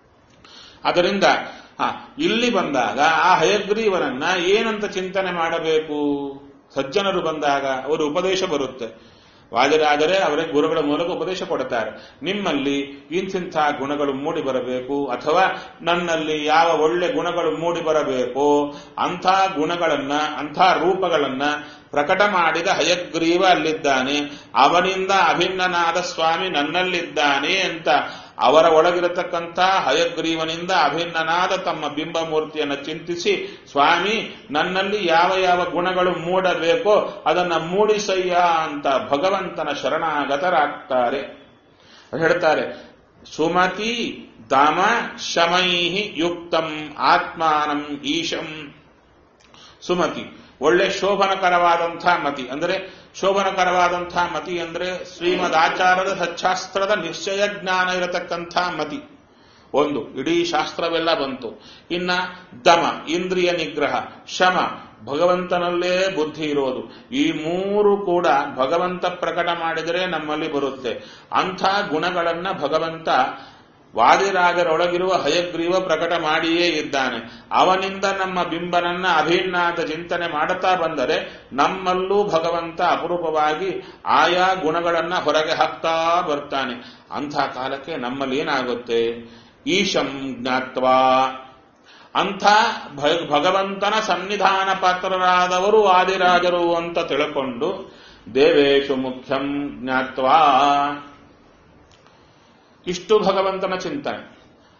ಅದರಿಂದ ಹ ಇಲ್ಲಿ ಬಂದಾಗ ಆ ಹಯಗ್ರೀವನನ್ನ ಏನಂತ ಚಿಂತನೆ ಮಾಡಬೇಕು ಸಜ್ಜನರು ಬಂದಾಗ ಅವರು ಉಪದೇಶ ಬರುತ್ತೆ ವಾಜರಾದರೆ ಅವರಿಗೆ ಗುರುಗಳ ಮೂಲಕ ಉಪದೇಶ ಕೊಡುತ್ತಾರೆ ನಿಮ್ಮಲ್ಲಿ ಇಂತಿಂಥ ಗುಣಗಳು ಮೂಡಿ ಬರಬೇಕು ಅಥವಾ ನನ್ನಲ್ಲಿ ಯಾವ ಒಳ್ಳೆ ಗುಣಗಳು ಮೂಡಿ ಬರಬೇಕು ಅಂಥ ಗುಣಗಳನ್ನ ಅಂಥ ರೂಪಗಳನ್ನ ಪ್ರಕಟ ಮಾಡಿದ ಹಯಗ್ರೀವ ಅಲ್ಲಿದ್ದಾನೆ ಅವನಿಂದ ಅಭಿನ್ನನಾದ ಸ್ವಾಮಿ ನನ್ನಲ್ಲಿದ್ದಾನೆ ಅಂತ ಅವರ ಒಳಗಿರತಕ್ಕಂಥ ಹಯಗ್ರೀವನಿಂದ ಅಭಿನ್ನನಾದ ತಮ್ಮ ಬಿಂಬ ಮೂರ್ತಿಯನ್ನು ಚಿಂತಿಸಿ ಸ್ವಾಮಿ ನನ್ನಲ್ಲಿ ಯಾವ ಯಾವ ಗುಣಗಳು ಮೂಡಬೇಕೋ ಅದನ್ನ ಮೂಡಿಸಯ್ಯ ಅಂತ ಭಗವಂತನ ಶರಣಾಗತರಾಗ್ತಾರೆ ಹೇಳ್ತಾರೆ ಸುಮತಿ ದಮ ಶಮೈಹಿ ಯುಕ್ತಂ ಆತ್ಮಾನಂ ಈಶಂ ಸುಮತಿ ಒಳ್ಳೆ ಶೋಭನಕರವಾದಂಥ ಮತಿ ಅಂದರೆ ಶೋಭನಕರವಾದಂಥ ಮತಿ ಅಂದರೆ ಶ್ರೀಮದ್ ಆಚಾರದ ಸಚ್ಚಾಸ್ತ್ರದ ನಿಶ್ಚಯ ಜ್ಞಾನ ಇರತಕ್ಕಂಥ ಮತಿ ಒಂದು ಇಡೀ ಶಾಸ್ತ್ರವೆಲ್ಲ ಬಂತು ಇನ್ನ ದಮ ಇಂದ್ರಿಯ ನಿಗ್ರಹ ಶಮ ಭಗವಂತನಲ್ಲೇ ಬುದ್ಧಿ ಇರೋದು ಈ ಮೂರು ಕೂಡ ಭಗವಂತ ಪ್ರಕಟ ಮಾಡಿದರೆ ನಮ್ಮಲ್ಲಿ ಬರುತ್ತೆ ಅಂಥ ಗುಣಗಳನ್ನ ಭಗವಂತ ವಾದಿರಾಜರೊಳಗಿರುವ ಹಯಗ್ರೀವ ಪ್ರಕಟ ಮಾಡಿಯೇ ಇದ್ದಾನೆ ಅವನಿಂದ ನಮ್ಮ ಬಿಂಬನನ್ನ ಅಭಿನ್ನಾದ ಚಿಂತನೆ ಮಾಡುತ್ತಾ ಬಂದರೆ ನಮ್ಮಲ್ಲೂ ಭಗವಂತ ಅಪರೂಪವಾಗಿ ಆಯಾ ಗುಣಗಳನ್ನ ಹೊರಗೆ ಹಾಕ್ತಾ ಬರ್ತಾನೆ ಅಂಥ ಕಾಲಕ್ಕೆ ನಮ್ಮಲ್ಲಿ ಏನಾಗುತ್ತೆ ಈಶಂ ಜ್ಞಾತ್ವಾ ಅಂಥ ಭಗವಂತನ ಸನ್ನಿಧಾನ ಪಾತ್ರರಾದವರು ಆದಿರಾಜರು ಅಂತ ತಿಳ್ಕೊಂಡು ದೇವೇಶು ಮುಖ್ಯಂ ಜ್ಞಾತ್ವಾ ಇಷ್ಟು ಭಗವಂತನ ಚಿಂತನೆ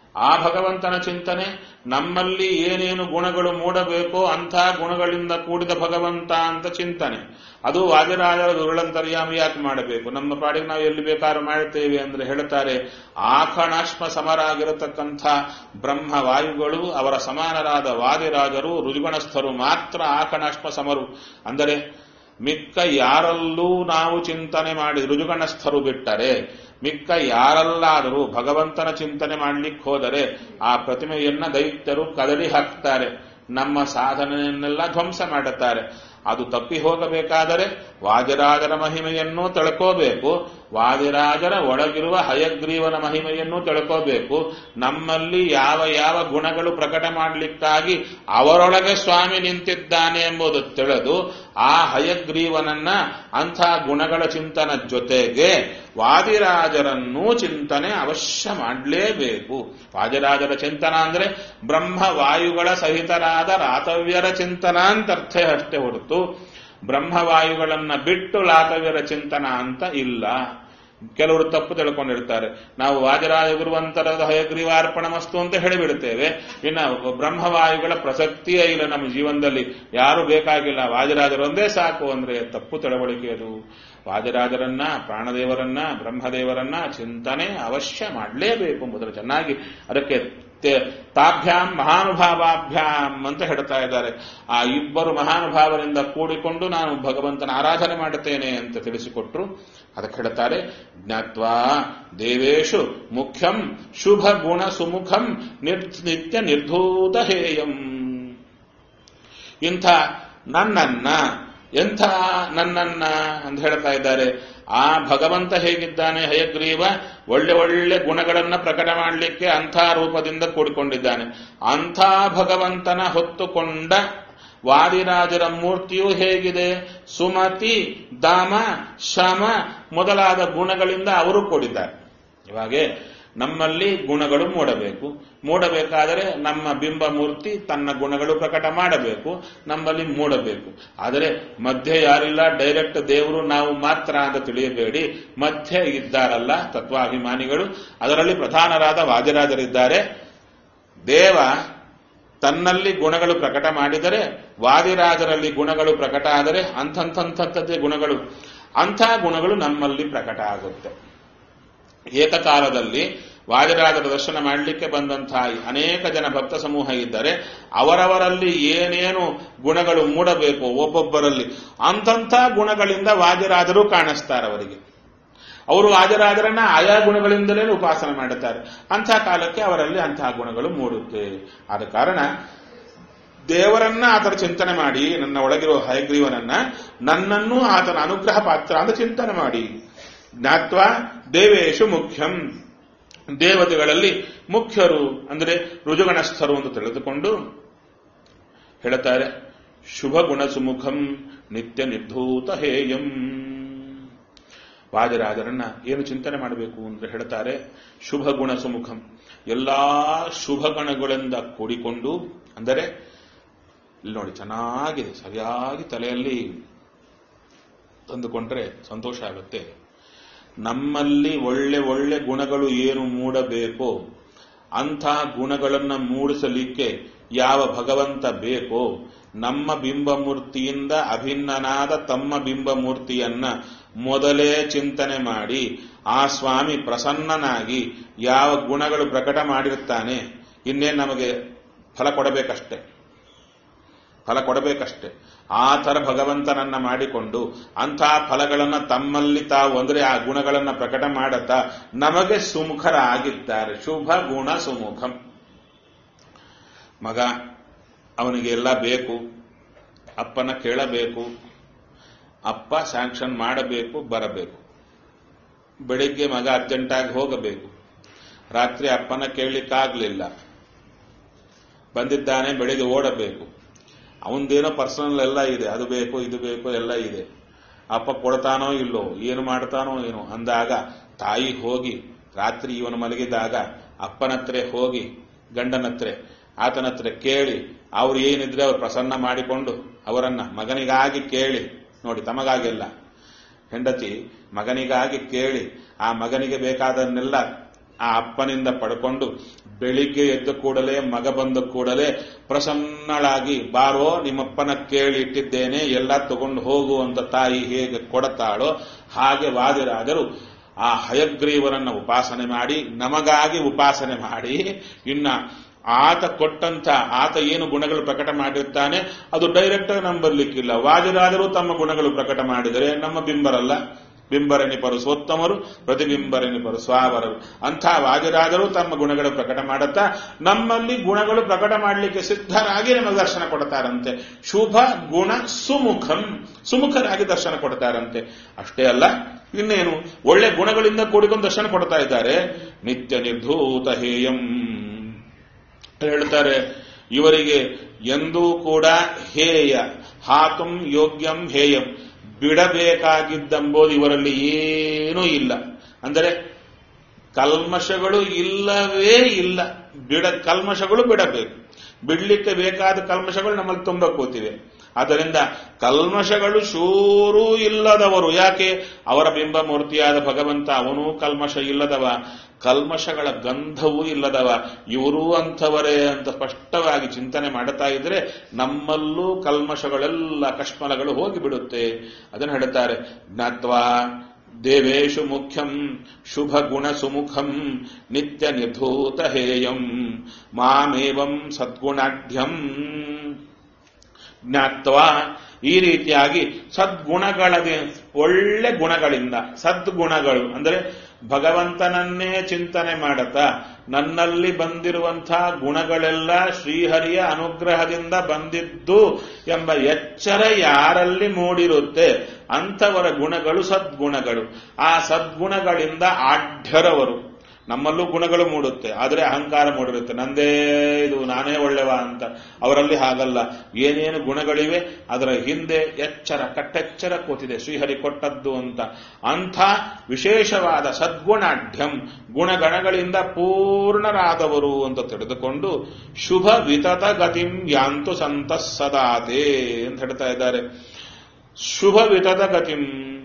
ಆ ಭಗವಂತನ ಚಿಂತನೆ ನಮ್ಮಲ್ಲಿ ಏನೇನು ಗುಣಗಳು ಮೂಡಬೇಕೋ ಅಂಥ ಗುಣಗಳಿಂದ ಕೂಡಿದ ಭಗವಂತ ಅಂತ ಚಿಂತನೆ ಅದು ವಾದಿರಾಜರ ದುರುಳಂತರ್ಯಾಮ ಯಾಕೆ ಮಾಡಬೇಕು ನಮ್ಮ ಪಾಡಿಗೆ ನಾವು ಎಲ್ಲಿ ಬೇಕಾದ್ರೂ ಮಾಡ್ತೇವೆ ಅಂದ್ರೆ ಹೇಳ್ತಾರೆ ಆಖಣಾಶ್ಮ ಸಮರಾಗಿರತಕ್ಕಂಥ ಬ್ರಹ್ಮ ವಾಯುಗಳು ಅವರ ಸಮಾನರಾದ ವಾದಿರಾಜರು ರುಜುಗಣಸ್ಥರು ಮಾತ್ರ ಆಖಣಾಶ್ಮ ಸಮರು ಅಂದರೆ ಮಿಕ್ಕ ಯಾರಲ್ಲೂ ನಾವು ಚಿಂತನೆ ಮಾಡಿ ರುಜುಗಣಸ್ಥರು ಬಿಟ್ಟರೆ ಮಿಕ್ಕ ಯಾರಲ್ಲಾದರೂ ಭಗವಂತನ ಚಿಂತನೆ ಮಾಡ್ಲಿಕ್ಕೆ ಹೋದರೆ ಆ ಪ್ರತಿಮೆಯನ್ನ ದೈತ್ಯರು ಕದಡಿ ಹಾಕ್ತಾರೆ ನಮ್ಮ ಸಾಧನೆಯನ್ನೆಲ್ಲ ಧ್ವಂಸ ಮಾಡುತ್ತಾರೆ ಅದು ತಪ್ಪಿ ಹೋಗಬೇಕಾದರೆ ವಾದಿರಾಜರ ಮಹಿಮೆಯನ್ನು ತಿಳ್ಕೋಬೇಕು ವಾದಿರಾಜರ ಒಳಗಿರುವ ಹಯಗ್ರೀವನ ಮಹಿಮೆಯನ್ನು ತಿಳ್ಕೋಬೇಕು ನಮ್ಮಲ್ಲಿ ಯಾವ ಯಾವ ಗುಣಗಳು ಪ್ರಕಟ ಮಾಡಲಿಕ್ಕಾಗಿ ಅವರೊಳಗೆ ಸ್ವಾಮಿ ನಿಂತಿದ್ದಾನೆ ಎಂಬುದು ತಿಳಿದು ಆ ಹಯಗ್ರೀವನನ್ನ ಅಂಥ ಗುಣಗಳ ಚಿಂತನ ಜೊತೆಗೆ ವಾದಿರಾಜರನ್ನೂ ಚಿಂತನೆ ಅವಶ್ಯ ಮಾಡಲೇಬೇಕು ವಾದಿರಾಜರ ಚಿಂತನ ಅಂದ್ರೆ ಬ್ರಹ್ಮ ವಾಯುಗಳ ಸಹಿತರಾದ ರಾತವ್ಯರ ಚಿಂತನ ಅಂತ ಅರ್ಥ ಅಷ್ಟೇ ಹೊರತು ಬ್ರಹ್ಮವಾಯುಗಳನ್ನ ಬಿಟ್ಟು ಲಾತವ್ಯರ ಚಿಂತನ ಅಂತ ಇಲ್ಲ ಕೆಲವರು ತಪ್ಪು ತಿಳ್ಕೊಂಡಿರ್ತಾರೆ ನಾವು ವಾಜರಾಜ ಗುರುವಂತರದ ಹಯಗ್ರೀವಾರ್ಪಣ ಮಸ್ತು ಅಂತ ಹೇಳಿಬಿಡುತ್ತೇವೆ ಇನ್ನು ಬ್ರಹ್ಮವಾಯುಗಳ ಪ್ರಸಕ್ತಿಯೇ ಇಲ್ಲ ನಮ್ಮ ಜೀವನದಲ್ಲಿ ಯಾರು ಬೇಕಾಗಿಲ್ಲ ವಾಜರಾಜರು ಒಂದೇ ಸಾಕು ಅಂದ್ರೆ ತಪ್ಪು ತಿಳುವಳಿಕೆ ಅದು ವಾಜರಾಜರನ್ನ ಪ್ರಾಣದೇವರನ್ನ ಬ್ರಹ್ಮದೇವರನ್ನ ಚಿಂತನೆ ಅವಶ್ಯ ಮಾಡಲೇಬೇಕು ಎಂಬುದರ ಚೆನ್ನಾಗಿ ಅದಕ್ಕೆ ತಾಭ್ಯಾಂ ಮಹಾನುಭಾವಾಭ್ಯಾಂ ಅಂತ ಹೇಳ್ತಾ ಇದ್ದಾರೆ ಆ ಇಬ್ಬರು ಮಹಾನುಭಾವರಿಂದ ಕೂಡಿಕೊಂಡು ನಾನು ಭಗವಂತನ ಆರಾಧನೆ ಮಾಡುತ್ತೇನೆ ಅಂತ ತಿಳಿಸಿಕೊಟ್ರು ಅದಕ್ಕೆ ಹೇಳ್ತಾರೆ ಜ್ಞಾತ್ವಾ ದೇವೇಶು ಮುಖ್ಯಂ ಶುಭ ಗುಣ ಸುಮುಖಂ ನಿತ್ಯ ನಿರ್ಧೂತ ಹೇಯಂ ಇಂಥ ನನ್ನನ್ನ ಎಂಥ ನನ್ನನ್ನ ಅಂತ ಹೇಳ್ತಾ ಇದ್ದಾರೆ ಆ ಭಗವಂತ ಹೇಗಿದ್ದಾನೆ ಹಯಗ್ರೀವ ಒಳ್ಳೆ ಒಳ್ಳೆ ಗುಣಗಳನ್ನ ಪ್ರಕಟ ಮಾಡಲಿಕ್ಕೆ ಅಂಥ ರೂಪದಿಂದ ಕೂಡಿಕೊಂಡಿದ್ದಾನೆ ಅಂಥ ಭಗವಂತನ ಹೊತ್ತುಕೊಂಡ ವಾದಿರಾಜರ ಮೂರ್ತಿಯು ಹೇಗಿದೆ ಸುಮತಿ ದಾಮ ಶ್ರಮ ಮೊದಲಾದ ಗುಣಗಳಿಂದ ಅವರು ಕೂಡಿದ್ದಾರೆ ಇವಾಗೆ ನಮ್ಮಲ್ಲಿ ಗುಣಗಳು ಮೂಡಬೇಕು ಮೂಡಬೇಕಾದರೆ ನಮ್ಮ ಬಿಂಬ ಮೂರ್ತಿ ತನ್ನ ಗುಣಗಳು ಪ್ರಕಟ ಮಾಡಬೇಕು ನಮ್ಮಲ್ಲಿ ಮೂಡಬೇಕು ಆದರೆ ಮಧ್ಯೆ ಯಾರಿಲ್ಲ ಡೈರೆಕ್ಟ್ ದೇವರು ನಾವು ಮಾತ್ರ ಅಂತ ತಿಳಿಯಬೇಡಿ ಮಧ್ಯೆ ಇದ್ದಾರಲ್ಲ ತತ್ವಾಭಿಮಾನಿಗಳು ಅದರಲ್ಲಿ ಪ್ರಧಾನರಾದ ವಾದಿರಾಜರಿದ್ದಾರೆ ದೇವ ತನ್ನಲ್ಲಿ ಗುಣಗಳು ಪ್ರಕಟ ಮಾಡಿದರೆ ವಾದಿರಾಜರಲ್ಲಿ ಗುಣಗಳು ಪ್ರಕಟ ಆದರೆ ಅಂಥಂಥಂಥದ್ದೇ ಗುಣಗಳು ಅಂಥ ಗುಣಗಳು ನಮ್ಮಲ್ಲಿ ಪ್ರಕಟ ಆಗುತ್ತೆ ಏಕಕಾಲದಲ್ಲಿ ವಾದಿರಾಜರ ದರ್ಶನ ಮಾಡಲಿಕ್ಕೆ ಬಂದಂತಹ ಅನೇಕ ಜನ ಭಕ್ತ ಸಮೂಹ ಇದ್ದರೆ ಅವರವರಲ್ಲಿ ಏನೇನು ಗುಣಗಳು ಮೂಡಬೇಕು ಒಬ್ಬೊಬ್ಬರಲ್ಲಿ ಅಂಥಂಥ ಗುಣಗಳಿಂದ ವಾದಿರಾಜರು ಕಾಣಿಸ್ತಾರೆ ಅವರಿಗೆ ಅವರು ವಾದಿರಾಜರನ್ನ ಆಯಾ ಗುಣಗಳಿಂದಲೇ ಉಪಾಸನೆ ಮಾಡುತ್ತಾರೆ ಅಂಥ ಕಾಲಕ್ಕೆ ಅವರಲ್ಲಿ ಅಂತಹ ಗುಣಗಳು ಮೂಡುತ್ತೆ ಆದ ಕಾರಣ ದೇವರನ್ನ ಆತನ ಚಿಂತನೆ ಮಾಡಿ ನನ್ನ ಒಳಗಿರುವ ಹಯಗ್ರೀವನನ್ನ ನನ್ನನ್ನು ಆತನ ಅನುಗ್ರಹ ಪಾತ್ರ ಅಂತ ಚಿಂತನೆ ಮಾಡಿ ಜ್ಞಾತ್ವ ದೇವೇಶು ಮುಖ್ಯಂ ದೇವತೆಗಳಲ್ಲಿ ಮುಖ್ಯರು ಅಂದರೆ ರುಜುಗಣಸ್ಥರು ಅಂತ ತಿಳಿದುಕೊಂಡು ಹೇಳುತ್ತಾರೆ ಶುಭ ಗುಣ ಸುಮುಖಂ ನಿತ್ಯ ನಿರ್ಧೂತ ಹೇಯಂ ವಾದಿರಾಜರನ್ನ ಏನು ಚಿಂತನೆ ಮಾಡಬೇಕು ಅಂದ್ರೆ ಹೇಳ್ತಾರೆ ಶುಭ ಗುಣ ಸುಮುಖಂ ಎಲ್ಲಾ ಶುಭ ಗುಣಗಳಿಂದ ಕೂಡಿಕೊಂಡು ಅಂದರೆ ಇಲ್ಲಿ ನೋಡಿ ಚೆನ್ನಾಗಿದೆ ಸರಿಯಾಗಿ ತಲೆಯಲ್ಲಿ ತಂದುಕೊಂಡ್ರೆ ಸಂತೋಷ ಆಗುತ್ತೆ ನಮ್ಮಲ್ಲಿ ಒಳ್ಳೆ ಒಳ್ಳೆ ಗುಣಗಳು ಏನು ಮೂಡಬೇಕೋ ಅಂಥ ಗುಣಗಳನ್ನು ಮೂಡಿಸಲಿಕ್ಕೆ ಯಾವ ಭಗವಂತ ಬೇಕೋ ನಮ್ಮ ಬಿಂಬಮೂರ್ತಿಯಿಂದ ಅಭಿನ್ನನಾದ ತಮ್ಮ ಬಿಂಬಮೂರ್ತಿಯನ್ನ ಮೊದಲೇ ಚಿಂತನೆ ಮಾಡಿ ಆ ಸ್ವಾಮಿ ಪ್ರಸನ್ನನಾಗಿ ಯಾವ ಗುಣಗಳು ಪ್ರಕಟ ಮಾಡಿರುತ್ತಾನೆ ಇನ್ನೇನು ನಮಗೆ ಫಲ ಕೊಡಬೇಕಷ್ಟೆ ಫಲ ಕೊಡಬೇಕಷ್ಟೆ ಆ ಥರ ಭಗವಂತನನ್ನ ಮಾಡಿಕೊಂಡು ಅಂಥ ಫಲಗಳನ್ನ ತಮ್ಮಲ್ಲಿ ತಾವು ಅಂದರೆ ಆ ಗುಣಗಳನ್ನ ಪ್ರಕಟ ಮಾಡುತ್ತಾ ನಮಗೆ ಸುಮುಖರಾಗಿದ್ದಾರೆ ಶುಭ ಗುಣ ಸುಮುಖಂ ಮಗ ಅವನಿಗೆ ಎಲ್ಲ ಬೇಕು ಅಪ್ಪನ ಕೇಳಬೇಕು ಅಪ್ಪ ಸ್ಯಾಂಕ್ಷನ್ ಮಾಡಬೇಕು ಬರಬೇಕು ಬೆಳಿಗ್ಗೆ ಮಗ ಅರ್ಜೆಂಟಾಗಿ ಹೋಗಬೇಕು ರಾತ್ರಿ ಅಪ್ಪನ ಕೇಳಲಿಕ್ಕಾಗಲಿಲ್ಲ ಬಂದಿದ್ದಾನೆ ಬೆಳಿಗ್ಗೆ ಓಡಬೇಕು ಅವನದೇನೋ ಪರ್ಸನಲ್ ಎಲ್ಲ ಇದೆ ಅದು ಬೇಕು ಇದು ಬೇಕು ಎಲ್ಲ ಇದೆ ಅಪ್ಪ ಕೊಡ್ತಾನೋ ಇಲ್ಲೋ ಏನು ಮಾಡ್ತಾನೋ ಏನೋ ಅಂದಾಗ ತಾಯಿ ಹೋಗಿ ರಾತ್ರಿ ಇವನು ಮಲಗಿದಾಗ ಅಪ್ಪನತ್ರ ಹೋಗಿ ಗಂಡನತ್ರ ಆತನತ್ರ ಕೇಳಿ ಅವ್ರು ಏನಿದ್ರೆ ಅವ್ರು ಪ್ರಸನ್ನ ಮಾಡಿಕೊಂಡು ಅವರನ್ನ ಮಗನಿಗಾಗಿ ಕೇಳಿ ನೋಡಿ ತಮಗಾಗಿಲ್ಲ ಹೆಂಡತಿ ಮಗನಿಗಾಗಿ ಕೇಳಿ ಆ ಮಗನಿಗೆ ಬೇಕಾದನ್ನೆಲ್ಲ ಆ ಅಪ್ಪನಿಂದ ಪಡ್ಕೊಂಡು ಬೆಳಿಗ್ಗೆ ಎದ್ದ ಕೂಡಲೇ ಮಗ ಬಂದ ಕೂಡಲೇ ಪ್ರಸನ್ನಳಾಗಿ ಬಾರೋ ನಿಮ್ಮಪ್ಪನ ಕೇಳಿ ಇಟ್ಟಿದ್ದೇನೆ ಎಲ್ಲ ತಗೊಂಡು ಹೋಗು ಅಂತ ತಾಯಿ ಹೇಗೆ ಕೊಡತಾಳೋ ಹಾಗೆ ವಾದಿರಾದರು ಆ ಹಯಗ್ರೀವರನ್ನ ಉಪಾಸನೆ ಮಾಡಿ ನಮಗಾಗಿ ಉಪಾಸನೆ ಮಾಡಿ ಇನ್ನ ಆತ ಕೊಟ್ಟಂತ ಆತ ಏನು ಗುಣಗಳು ಪ್ರಕಟ ಮಾಡಿರ್ತಾನೆ ಅದು ಡೈರೆಕ್ಟ್ ಆಗಿ ನಮ್ ಬರ್ಲಿಕ್ಕಿಲ್ಲ ವಾದಿರಾದರೂ ತಮ್ಮ ಗುಣಗಳು ಪ್ರಕಟ ಮಾಡಿದರೆ ನಮ್ಮ ಬಿಂಬರಲ್ಲ ಬಿಂಬರೆನಿಪರು ಸ್ವೋತ್ತಮರು ಪ್ರತಿಬಿಂಬರೆನಿಪರು ಸ್ವಾವರರು ಅಂಥ ವಾದಿರಾದರೂ ತಮ್ಮ ಗುಣಗಳು ಪ್ರಕಟ ಮಾಡುತ್ತಾ ನಮ್ಮಲ್ಲಿ ಗುಣಗಳು ಪ್ರಕಟ ಮಾಡಲಿಕ್ಕೆ ಸಿದ್ಧರಾಗಿ ನಮಗೆ ದರ್ಶನ ಕೊಡ್ತಾರಂತೆ ಶುಭ ಗುಣ ಸುಮುಖಂ ಸುಮುಖರಾಗಿ ದರ್ಶನ ಕೊಡ್ತಾರಂತೆ ಅಷ್ಟೇ ಅಲ್ಲ ಇನ್ನೇನು ಒಳ್ಳೆ ಗುಣಗಳಿಂದ ಕೂಡಿಕೊಂಡು ದರ್ಶನ ಕೊಡ್ತಾ ಇದ್ದಾರೆ ನಿತ್ಯ ನಿರ್ಧೂತ ಹೇಯಂ ಹೇಳ್ತಾರೆ ಇವರಿಗೆ ಎಂದೂ ಕೂಡ ಹೇಯ ಹಾತುಂ ಯೋಗ್ಯಂ ಹೇಯಂ ಬಿಡಬೇಕಾಗಿದ್ದೆಂಬುದು ಇವರಲ್ಲಿ ಏನೂ ಇಲ್ಲ ಅಂದರೆ ಕಲ್ಮಶಗಳು ಇಲ್ಲವೇ ಇಲ್ಲ ಬಿಡ ಕಲ್ಮಶಗಳು ಬಿಡಬೇಕು ಬಿಡ್ಲಿಕ್ಕೆ ಬೇಕಾದ ಕಲ್ಮಶಗಳು ನಮ್ಮಲ್ಲಿ ತುಂಬ ಕೂತಿವೆ ಆದ್ದರಿಂದ ಕಲ್ಮಶಗಳು ಶೂರೂ ಇಲ್ಲದವರು ಯಾಕೆ ಅವರ ಬಿಂಬ ಮೂರ್ತಿಯಾದ ಭಗವಂತ ಅವನೂ ಕಲ್ಮಶ ಇಲ್ಲದವ ಕಲ್ಮಶಗಳ ಗಂಧವೂ ಇಲ್ಲದವ ಇವರೂ ಅಂಥವರೇ ಅಂತ ಸ್ಪಷ್ಟವಾಗಿ ಚಿಂತನೆ ಮಾಡುತ್ತಾ ಇದ್ರೆ ನಮ್ಮಲ್ಲೂ ಕಲ್ಮಶಗಳೆಲ್ಲ ಕಶ್ಮಲಗಳು ಹೋಗಿಬಿಡುತ್ತೆ ಅದನ್ನು ಹೇಳುತ್ತಾರೆ ಜ್ಞಾತ್ವಾ ದೇವೇಶು ಮುಖ್ಯಂ ಶುಭ ಗುಣ ಸುಮುಖಂ ನಿತ್ಯ ನಿರ್ಧೂತ ಹೇಯಂ ಮಾಮೇವಂ ಸದ್ಗುಣಾಢ್ಯಂ ಜ್ಞಾತ್ವ ಈ ರೀತಿಯಾಗಿ ಸದ್ಗುಣಗಳದೆ ಒಳ್ಳೆ ಗುಣಗಳಿಂದ ಸದ್ಗುಣಗಳು ಅಂದರೆ ಭಗವಂತನನ್ನೇ ಚಿಂತನೆ ಮಾಡುತ್ತಾ ನನ್ನಲ್ಲಿ ಬಂದಿರುವಂತಹ ಗುಣಗಳೆಲ್ಲ ಶ್ರೀಹರಿಯ ಅನುಗ್ರಹದಿಂದ ಬಂದಿದ್ದು ಎಂಬ ಎಚ್ಚರ ಯಾರಲ್ಲಿ ಮೂಡಿರುತ್ತೆ ಅಂಥವರ ಗುಣಗಳು ಸದ್ಗುಣಗಳು ಆ ಸದ್ಗುಣಗಳಿಂದ ಆಢ್ಯರವರು ನಮ್ಮಲ್ಲೂ ಗುಣಗಳು ಮೂಡುತ್ತೆ ಆದರೆ ಅಹಂಕಾರ ಮೂಡಿರುತ್ತೆ ನಂದೇ ಇದು ನಾನೇ ಒಳ್ಳೆವ ಅಂತ ಅವರಲ್ಲಿ ಹಾಗಲ್ಲ ಏನೇನು ಗುಣಗಳಿವೆ ಅದರ ಹಿಂದೆ ಎಚ್ಚರ ಕಟ್ಟೆಚ್ಚರ ಕೂತಿದೆ ಶ್ರೀಹರಿ ಕೊಟ್ಟದ್ದು ಅಂತ ಅಂಥ ವಿಶೇಷವಾದ ಸದ್ಗುಣಾಢ್ಯಂ ಗುಣಗಣಗಳಿಂದ ಪೂರ್ಣರಾದವರು ಅಂತ ತಿಳಿದುಕೊಂಡು ಶುಭ ವಿತತ ಗತಿಂ ಯಾಂತು ಸಂತ ಸದಾತೆ ಅಂತ ಹೇಳ್ತಾ ಇದ್ದಾರೆ ಶುಭ ವಿತತ ಗತಿಂ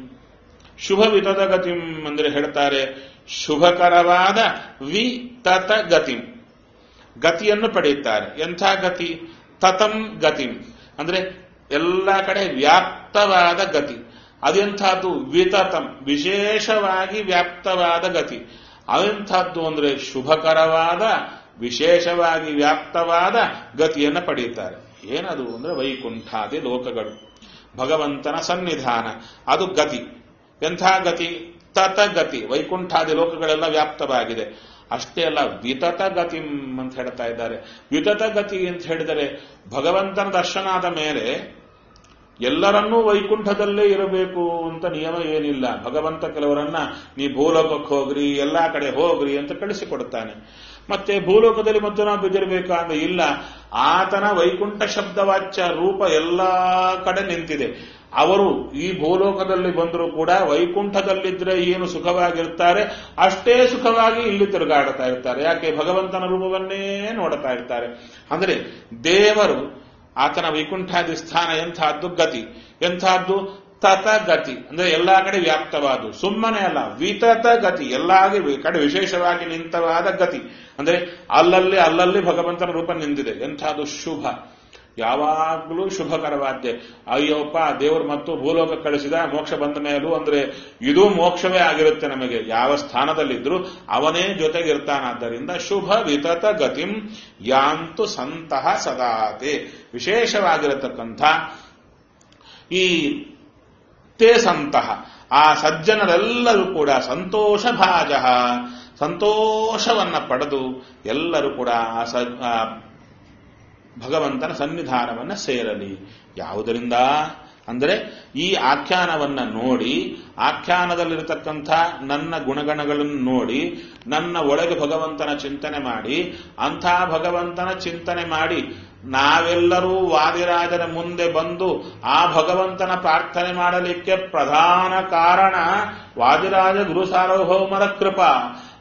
ಶುಭ ವಿತತ ಗತಿಂ ಅಂದ್ರೆ ಹೇಳ್ತಾರೆ ಶುಭಕರವಾದ ವಿತತ ಗತಿಂ ಗತಿಯನ್ನು ಪಡೆಯುತ್ತಾರೆ ಎಂಥ ಗತಿ ತತಂ ಗತಿಂ ಅಂದ್ರೆ ಎಲ್ಲ ಕಡೆ ವ್ಯಾಪ್ತವಾದ ಗತಿ ಅದೆಂಥದ್ದು ವಿತತಂ ವಿಶೇಷವಾಗಿ ವ್ಯಾಪ್ತವಾದ ಗತಿ ಅದೆಂಥದ್ದು ಅಂದ್ರೆ ಶುಭಕರವಾದ ವಿಶೇಷವಾಗಿ ವ್ಯಾಪ್ತವಾದ ಗತಿಯನ್ನು ಪಡೆಯುತ್ತಾರೆ ಏನದು ಅಂದ್ರೆ ವೈಕುಂಠಾದಿ ಲೋಕಗಳು ಭಗವಂತನ ಸನ್ನಿಧಾನ ಅದು ಗತಿ ಎಂಥ ಗತಿ ತತಗತಿ ವೈಕುಂಠಾದಿ ಲೋಕಗಳೆಲ್ಲ ವ್ಯಾಪ್ತವಾಗಿದೆ ಅಷ್ಟೇ ಅಲ್ಲ ವಿತತ ಗತಿ ಅಂತ ಹೇಳ್ತಾ ಇದ್ದಾರೆ ವಿತತ ಗತಿ ಅಂತ ಹೇಳಿದರೆ ಭಗವಂತನ ದರ್ಶನ ಆದ ಮೇಲೆ ಎಲ್ಲರನ್ನೂ ವೈಕುಂಠದಲ್ಲೇ ಇರಬೇಕು ಅಂತ ನಿಯಮ ಏನಿಲ್ಲ ಭಗವಂತ ಕೆಲವರನ್ನ ನೀ ಭೂಲೋಕಕ್ಕೆ ಹೋಗ್ರಿ ಎಲ್ಲಾ ಕಡೆ ಹೋಗ್ರಿ ಅಂತ ಕಳಿಸಿಕೊಡ್ತಾನೆ ಮತ್ತೆ ಭೂಲೋಕದಲ್ಲಿ ಮತ್ತು ನಾವು ಬಿದ್ದಿರಬೇಕಾ ಅಂದ್ರೆ ಇಲ್ಲ ಆತನ ವೈಕುಂಠ ಶಬ್ದವಾಚ್ಯ ರೂಪ ಎಲ್ಲಾ ಕಡೆ ನಿಂತಿದೆ ಅವರು ಈ ಭೂಲೋಕದಲ್ಲಿ ಬಂದರೂ ಕೂಡ ವೈಕುಂಠದಲ್ಲಿದ್ರೆ ಏನು ಸುಖವಾಗಿರ್ತಾರೆ ಅಷ್ಟೇ ಸುಖವಾಗಿ ಇಲ್ಲಿ ತಿರುಗಾಡ್ತಾ ಇರ್ತಾರೆ ಯಾಕೆ ಭಗವಂತನ ರೂಪವನ್ನೇ ನೋಡ್ತಾ ಇರ್ತಾರೆ ಅಂದ್ರೆ ದೇವರು ಆತನ ವೈಕುಂಠಾದಿ ಸ್ಥಾನ ಎಂಥದ್ದು ಗತಿ ಎಂಥದ್ದು ತತ ಗತಿ ಅಂದ್ರೆ ಎಲ್ಲಾ ಕಡೆ ವ್ಯಾಪ್ತವಾದು ಸುಮ್ಮನೆ ಅಲ್ಲ ವಿತತ ಗತಿ ಎಲ್ಲಾ ಕಡೆ ವಿಶೇಷವಾಗಿ ನಿಂತವಾದ ಗತಿ ಅಂದ್ರೆ ಅಲ್ಲಲ್ಲಿ ಅಲ್ಲಲ್ಲಿ ಭಗವಂತನ ರೂಪ ನಿಂತಿದೆ ಎಂಥದ್ದು ಶುಭ ಯಾವಾಗಲೂ ಶುಭಕರವಾದ್ದೆ ಅಯ್ಯೋಪ್ಪ ದೇವರು ಮತ್ತು ಭೂಲೋಕ ಕಳಿಸಿದ ಮೋಕ್ಷ ಬಂದ ಮೇಲೂ ಅಂದ್ರೆ ಇದು ಮೋಕ್ಷವೇ ಆಗಿರುತ್ತೆ ನಮಗೆ ಯಾವ ಸ್ಥಾನದಲ್ಲಿದ್ರು ಅವನೇ ಜೊತೆಗಿರ್ತಾನಾದ್ದರಿಂದ ಶುಭ ವಿತತ ಗತಿಂ ಯಾಂತು ಸಂತಹ ಸದಾತೆ ವಿಶೇಷವಾಗಿರತಕ್ಕಂಥ ಈ ತೇ ಸಂತಹ ಆ ಸಜ್ಜನರೆಲ್ಲರೂ ಕೂಡ ಸಂತೋಷ ಭಾಜ ಸಂತೋಷವನ್ನ ಪಡೆದು ಎಲ್ಲರೂ ಕೂಡ ಆ ಸ ಭಗವಂತನ ಸನ್ನಿಧಾನವನ್ನ ಸೇರಲಿ ಯಾವುದರಿಂದ ಅಂದರೆ ಈ ಆಖ್ಯಾನವನ್ನ ನೋಡಿ ಆಖ್ಯಾನದಲ್ಲಿರತಕ್ಕಂಥ ನನ್ನ ಗುಣಗಣಗಳನ್ನು ನೋಡಿ ನನ್ನ ಒಳಗೆ ಭಗವಂತನ ಚಿಂತನೆ ಮಾಡಿ ಅಂಥ ಭಗವಂತನ ಚಿಂತನೆ ಮಾಡಿ ನಾವೆಲ್ಲರೂ ವಾದಿರಾಜನ ಮುಂದೆ ಬಂದು ಆ ಭಗವಂತನ ಪ್ರಾರ್ಥನೆ ಮಾಡಲಿಕ್ಕೆ ಪ್ರಧಾನ ಕಾರಣ ವಾದಿರಾಜ ಗುರು ಸಾರ್ವಭೌಮರ ಕೃಪಾ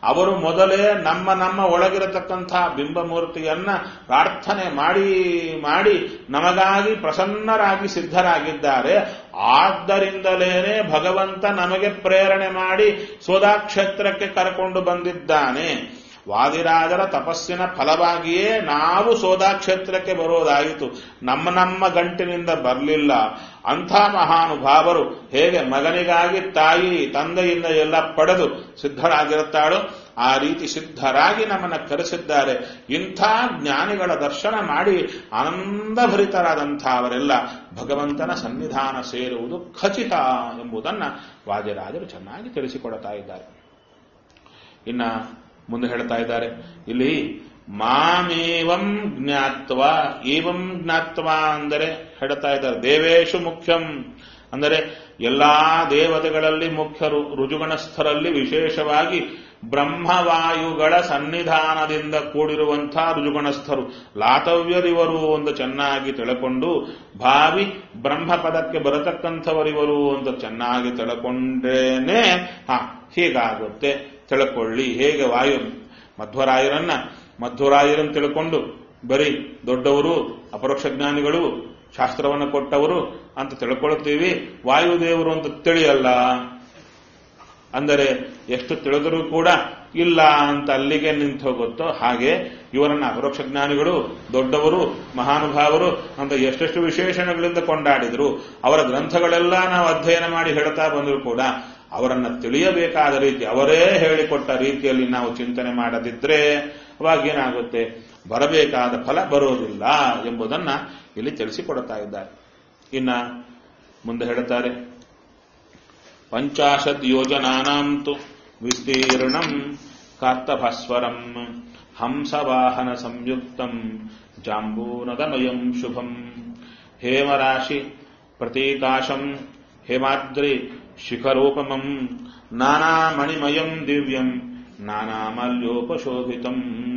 ಅವರು ಮೊದಲೇ ನಮ್ಮ ನಮ್ಮ ಒಳಗಿರತಕ್ಕಂಥ ಬಿಂಬಮೂರ್ತಿಯನ್ನ ಪ್ರಾರ್ಥನೆ ಮಾಡಿ ಮಾಡಿ ನಮಗಾಗಿ ಪ್ರಸನ್ನರಾಗಿ ಸಿದ್ಧರಾಗಿದ್ದಾರೆ ಆದ್ದರಿಂದಲೇನೆ ಭಗವಂತ ನಮಗೆ ಪ್ರೇರಣೆ ಮಾಡಿ ಸೋದಾಕ್ಷೇತ್ರಕ್ಕೆ ಕರ್ಕೊಂಡು ಬಂದಿದ್ದಾನೆ ವಾದಿರಾಜರ ತಪಸ್ಸಿನ ಫಲವಾಗಿಯೇ ನಾವು ಸೋದಾಕ್ಷೇತ್ರಕ್ಕೆ ಬರೋದಾಯಿತು ನಮ್ಮ ನಮ್ಮ ಗಂಟಿನಿಂದ ಬರಲಿಲ್ಲ ಅಂಥ ಮಹಾನುಭಾವರು ಹೇಗೆ ಮಗನಿಗಾಗಿ ತಾಯಿ ತಂದೆಯಿಂದ ಎಲ್ಲ ಪಡೆದು ಸಿದ್ಧರಾಗಿರುತ್ತಾಳೋ ಆ ರೀತಿ ಸಿದ್ಧರಾಗಿ ನಮ್ಮನ್ನು ಕರೆಸಿದ್ದಾರೆ ಇಂಥ ಜ್ಞಾನಿಗಳ ದರ್ಶನ ಮಾಡಿ ಆನಂದಭರಿತರಾದಂಥ ಅವರೆಲ್ಲ ಭಗವಂತನ ಸನ್ನಿಧಾನ ಸೇರುವುದು ಖಚಿತ ಎಂಬುದನ್ನು ವಾದಿರಾಜರು ಚೆನ್ನಾಗಿ ತಿಳಿಸಿಕೊಡ್ತಾ ಇದ್ದಾರೆ ಇನ್ನ ಮುಂದೆ ಹೇಳ್ತಾ ಇದ್ದಾರೆ ಇಲ್ಲಿ ಮಾಮೇವಂ ಜ್ಞಾತ್ವ ಏವಂ ಜ್ಞಾತ್ವ ಅಂದರೆ ಹೇಳ್ತಾ ಇದ್ದಾರೆ ದೇವೇಶು ಮುಖ್ಯಂ ಅಂದರೆ ಎಲ್ಲಾ ದೇವತೆಗಳಲ್ಲಿ ಮುಖ್ಯರು ರುಜುಗಣಸ್ಥರಲ್ಲಿ ವಿಶೇಷವಾಗಿ ಬ್ರಹ್ಮವಾಯುಗಳ ಸನ್ನಿಧಾನದಿಂದ ಕೂಡಿರುವಂತಹ ರುಜುಗಣಸ್ಥರು ಲಾತವ್ಯರಿವರು ಎಂದು ಚೆನ್ನಾಗಿ ತಿಳ್ಕೊಂಡು ಭಾವಿ ಬ್ರಹ್ಮಪದಕ್ಕೆ ಬರತಕ್ಕಂಥವರಿವರು ಅಂತ ಚೆನ್ನಾಗಿ ತಿಳ್ಕೊಂಡ್ರೇನೆ ಹಾ ಹೀಗಾಗುತ್ತೆ ತಿಳ್ಕೊಳ್ಳಿ ಹೇಗೆ ವಾಯು ಮಧ್ವರಾಯರನ್ನ ಮಧ್ವರಾಯರನ್ನು ತಿಳ್ಕೊಂಡು ಬರೀ ದೊಡ್ಡವರು ಅಪರೋಕ್ಷ ಜ್ಞಾನಿಗಳು ಶಾಸ್ತ್ರವನ್ನು ಕೊಟ್ಟವರು ಅಂತ ತಿಳ್ಕೊಳ್ತೀವಿ ವಾಯುದೇವರು ಅಂತ ತಿಳಿಯಲ್ಲ ಅಂದರೆ ಎಷ್ಟು ತಿಳಿದರೂ ಕೂಡ ಇಲ್ಲ ಅಂತ ಅಲ್ಲಿಗೆ ನಿಂತು ಹೋಗುತ್ತೋ ಹಾಗೆ ಇವರನ್ನ ಅಪರೋಕ್ಷ ಜ್ಞಾನಿಗಳು ದೊಡ್ಡವರು ಮಹಾನುಭಾವರು ಅಂತ ಎಷ್ಟೆಷ್ಟು ವಿಶೇಷಣಗಳಿಂದ ಕೊಂಡಾಡಿದ್ರು ಅವರ ಗ್ರಂಥಗಳೆಲ್ಲ ನಾವು ಅಧ್ಯಯನ ಮಾಡಿ ಹೇಳ್ತಾ ಬಂದರೂ ಕೂಡ ಅವರನ್ನ ತಿಳಿಯಬೇಕಾದ ರೀತಿ ಅವರೇ ಹೇಳಿಕೊಟ್ಟ ರೀತಿಯಲ್ಲಿ ನಾವು ಚಿಂತನೆ ಮಾಡದಿದ್ರೆ ಅವಾಗ ಏನಾಗುತ್ತೆ ಬರಬೇಕಾದ ಫಲ ಬರೋದಿಲ್ಲ ಎಂಬುದನ್ನ ಇಲ್ಲಿ ತಿಳಿಸಿಕೊಡ್ತಾ ಇದ್ದಾರೆ ಇನ್ನ ಮುಂದೆ ಹೇಳುತ್ತಾರೆ ಪಂಚಾಶತ್ ಯೋಜನಾನಾಂತು ವಿಸ್ತೀರ್ಣಂ ಕಾರ್ತಭಸ್ವರಂ ಹಂಸವಾಹನ ಸಂಯುಕ್ತಂ ಜಾಂಬೂನದಮಯಂ ಶುಭಂ ಹೇಮರಾಶಿ ಪ್ರತೀಕಾಶಂ ಹೇಮಾದ್ರಿ ಶಿಖರೋಪಮಂ ನಾನಾಮಣಿಮಯಂ ದಿವ್ಯಂ ನಾನಾಮಲ್ಯೋಪಶೋಭಿತಂ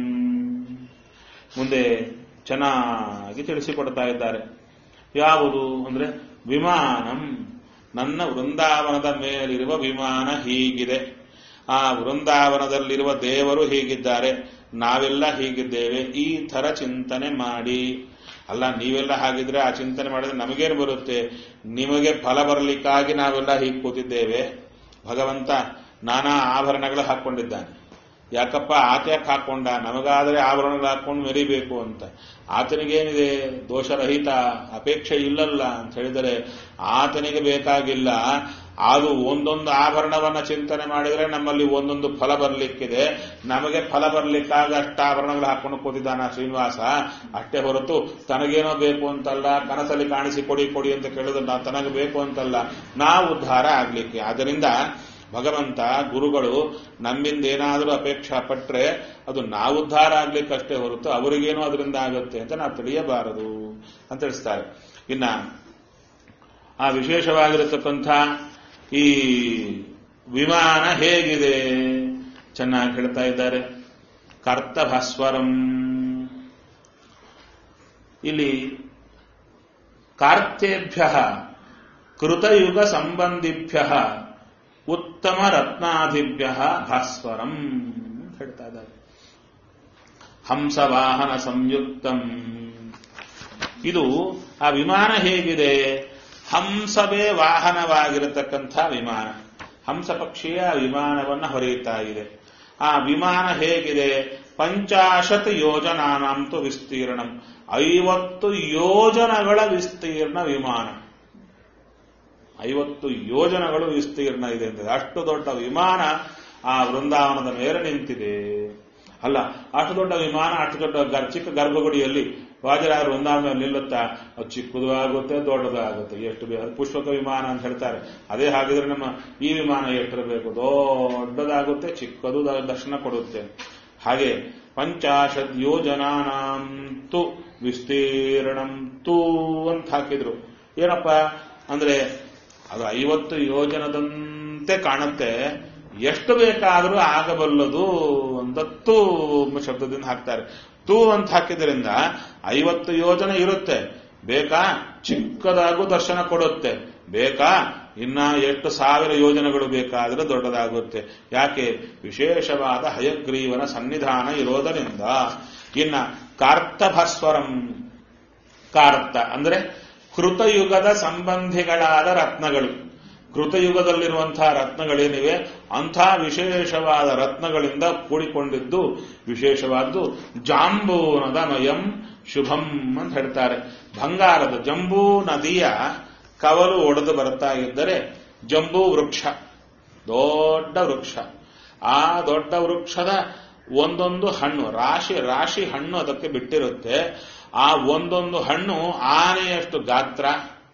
ಮುಂದೆ ಚೆನ್ನಾಗಿ ತಿಳಿಸಿಕೊಡ್ತಾ ಇದ್ದಾರೆ ಯಾವುದು ಅಂದ್ರೆ ವಿಮಾನಂ ನನ್ನ ವೃಂದಾವನದ ಮೇಲಿರುವ ವಿಮಾನ ಹೀಗಿದೆ ಆ ವೃಂದಾವನದಲ್ಲಿರುವ ದೇವರು ಹೀಗಿದ್ದಾರೆ ನಾವೆಲ್ಲ ಹೀಗಿದ್ದೇವೆ ಈ ಥರ ಚಿಂತನೆ ಮಾಡಿ ಅಲ್ಲ ನೀವೆಲ್ಲ ಹಾಗಿದ್ರೆ ಆ ಚಿಂತನೆ ಮಾಡಿದ್ರೆ ನಮಗೇನು ಬರುತ್ತೆ ನಿಮಗೆ ಫಲ ಬರಲಿಕ್ಕಾಗಿ ನಾವೆಲ್ಲ ಹೀಗೆ ಕೂತಿದ್ದೇವೆ ಭಗವಂತ ನಾನಾ ಆಭರಣಗಳು ಹಾಕೊಂಡಿದ್ದಾನೆ ಯಾಕಪ್ಪ ಆತ್ಯಾಕೆ ಹಾಕೊಂಡ ನಮಗಾದರೆ ಆಭರಣಗಳು ಹಾಕೊಂಡು ಮೆರಿಬೇಕು ಅಂತ ಆತನಿಗೇನಿದೆ ದೋಷರಹಿತ ಅಪೇಕ್ಷೆ ಇಲ್ಲಲ್ಲ ಅಂತ ಹೇಳಿದರೆ ಆತನಿಗೆ ಬೇಕಾಗಿಲ್ಲ ಅದು ಒಂದೊಂದು ಆಭರಣವನ್ನ ಚಿಂತನೆ ಮಾಡಿದರೆ ನಮ್ಮಲ್ಲಿ ಒಂದೊಂದು ಫಲ ಬರಲಿಕ್ಕಿದೆ ನಮಗೆ ಫಲ ಬರಲಿಕ್ಕಾಗ ಅಷ್ಟ ಆಭರಣಗಳು ಹಾಕೊಂಡು ಕೂತಿದ್ದಾನ ಶ್ರೀನಿವಾಸ ಅಷ್ಟೇ ಹೊರತು ತನಗೇನೋ ಬೇಕು ಅಂತಲ್ಲ ಕನಸಲ್ಲಿ ಕಾಣಿಸಿ ಕೊಡಿ ಕೊಡಿ ಅಂತ ಕೇಳಿದ್ರೆ ತನಗೆ ಬೇಕು ಅಂತಲ್ಲ ನಾವು ಉದ್ಧಾರ ಆಗ್ಲಿಕ್ಕೆ ಆದ್ದರಿಂದ ಭಗವಂತ ಗುರುಗಳು ನಮ್ಮಿಂದ ಏನಾದರೂ ಅಪೇಕ್ಷಾ ಪಟ್ರೆ ಅದು ನಾವು ಉದ್ಧಾರ ಆಗ್ಲಿಕ್ಕಷ್ಟೇ ಹೊರತು ಅವರಿಗೇನೋ ಅದರಿಂದ ಆಗುತ್ತೆ ಅಂತ ನಾವು ತಿಳಿಯಬಾರದು ಅಂತ ತಿಳಿಸ್ತಾರೆ ಇನ್ನ ಆ ವಿಶೇಷವಾಗಿರತಕ್ಕಂಥ ಈ ವಿಮಾನ ಹೇಗಿದೆ ಚೆನ್ನಾಗಿ ಹೇಳ್ತಾ ಇದ್ದಾರೆ ಕರ್ತಭಸ್ವರಂ ಇಲ್ಲಿ ಕಾರ್ತೆಭ್ಯ ಕೃತಯುಗ ಸಂಬಂಧಿಭ್ಯ ಉತ್ತಮ ರತ್ನಾದಿಭ್ಯ ಭಾಸ್ವರಂ ಹೇಳ್ತಾ ಇದ್ದಾರೆ ಹಂಸವಾಹನ ಸಂಯುಕ್ತಂ ಇದು ಆ ವಿಮಾನ ಹೇಗಿದೆ ಹಂಸವೇ ವಾಹನವಾಗಿರತಕ್ಕಂಥ ವಿಮಾನ ಹಂಸ ಪಕ್ಷಿಯ ವಿಮಾನವನ್ನು ಹೊರೆಯುತ್ತಾ ಇದೆ ಆ ವಿಮಾನ ಹೇಗಿದೆ ಪಂಚಾಶತ್ ಯೋಜನಾನಂತು ವಿಸ್ತೀರ್ಣಂ ಐವತ್ತು ಯೋಜನಗಳ ವಿಸ್ತೀರ್ಣ ವಿಮಾನ ಐವತ್ತು ಯೋಜನಗಳು ವಿಸ್ತೀರ್ಣ ಇದೆ ಅಂತ ಅಷ್ಟು ದೊಡ್ಡ ವಿಮಾನ ಆ ವೃಂದಾವನದ ಮೇಲೆ ನಿಂತಿದೆ ಅಲ್ಲ ಅಷ್ಟು ದೊಡ್ಡ ವಿಮಾನ ಅಷ್ಟು ದೊಡ್ಡ ಗರ್- ಚಿಕ್ಕ ಗರ್ಭಗುಡಿಯಲ್ಲಿ ವಾಜರಾಜ ವೃಂದಾವನ ನಿಲ್ಲುತ್ತಾ ಅದು ಚಿಕ್ಕದು ಆಗುತ್ತೆ ದೊಡ್ಡದು ಆಗುತ್ತೆ ಎಷ್ಟು ಬೇ- ಅದು ಪುಷ್ಪಕ ವಿಮಾನ ಅಂತ ಹೇಳ್ತಾರೆ ಅದೇ ಹಾಗಿದ್ರೆ ನಮ್ಮ ಈ ವಿಮಾನ ಎಷ್ಟಿರಬೇಕು ದೊಡ್ಡದಾಗುತ್ತೆ ಚಿಕ್ಕದು ದ- ದರ್ಶನ ಕೊಡುತ್ತೆ ಹಾಗೆ ಪಂಚಾಶದ್ ಯೋಜನಾನಂತು ವಿಸ್ತೀರ್ಣಂ ತೂ ಅಂತ ಹಾಕಿದ್ರು ಏನಪ್ಪ ಅಂದ್ರೆ ಅದು ಐವತ್ತು ಯೋಜನದಂತೆ ಕಾಣುತ್ತೆ ಎಷ್ಟು ಬೇಕಾದರೂ ಆಗಬಲ್ಲದು ಅಂತ ತೂ ಎಂಬ ಶಬ್ದದಿಂದ ಹಾಕ್ತಾರೆ ತೂ ಅಂತ ಹಾಕಿದ್ರಿಂದ ಐವತ್ತು ಯೋಜನೆ ಇರುತ್ತೆ ಬೇಕಾ ಚಿಕ್ಕದಾಗೂ ದರ್ಶನ ಕೊಡುತ್ತೆ ಬೇಕಾ ಇನ್ನ ಎಷ್ಟು ಸಾವಿರ ಯೋಜನೆಗಳು ಬೇಕಾದರೆ ದೊಡ್ಡದಾಗುತ್ತೆ ಯಾಕೆ ವಿಶೇಷವಾದ ಹಯಗ್ರೀವನ ಸನ್ನಿಧಾನ ಇರೋದರಿಂದ ಇನ್ನ ಕಾರ್ತಭಸ್ವರಂ ಕಾರ್ತ ಅಂದ್ರೆ ಕೃತಯುಗದ ಸಂಬಂಧಿಗಳಾದ ರತ್ನಗಳು ಕೃತಯುಗದಲ್ಲಿರುವಂತಹ ರತ್ನಗಳೇನಿವೆ ಅಂಥ ವಿಶೇಷವಾದ ರತ್ನಗಳಿಂದ ಕೂಡಿಕೊಂಡಿದ್ದು ವಿಶೇಷವಾದ್ದು ಜಾಂಬೂನದ ಮಯಂ ಶುಭಂ ಅಂತ ಹೇಳ್ತಾರೆ ಬಂಗಾರದ ಜಂಬೂ ನದಿಯ ಕವಲು ಒಡೆದು ಬರ್ತಾ ಇದ್ದರೆ ಜಂಬೂ ವೃಕ್ಷ ದೊಡ್ಡ ವೃಕ್ಷ ಆ ದೊಡ್ಡ ವೃಕ್ಷದ ಒಂದೊಂದು ಹಣ್ಣು ರಾಶಿ ರಾಶಿ ಹಣ್ಣು ಅದಕ್ಕೆ ಬಿಟ್ಟಿರುತ್ತೆ ಆ ಒಂದೊಂದು ಹಣ್ಣು ಆನೆಯಷ್ಟು ಗಾತ್ರ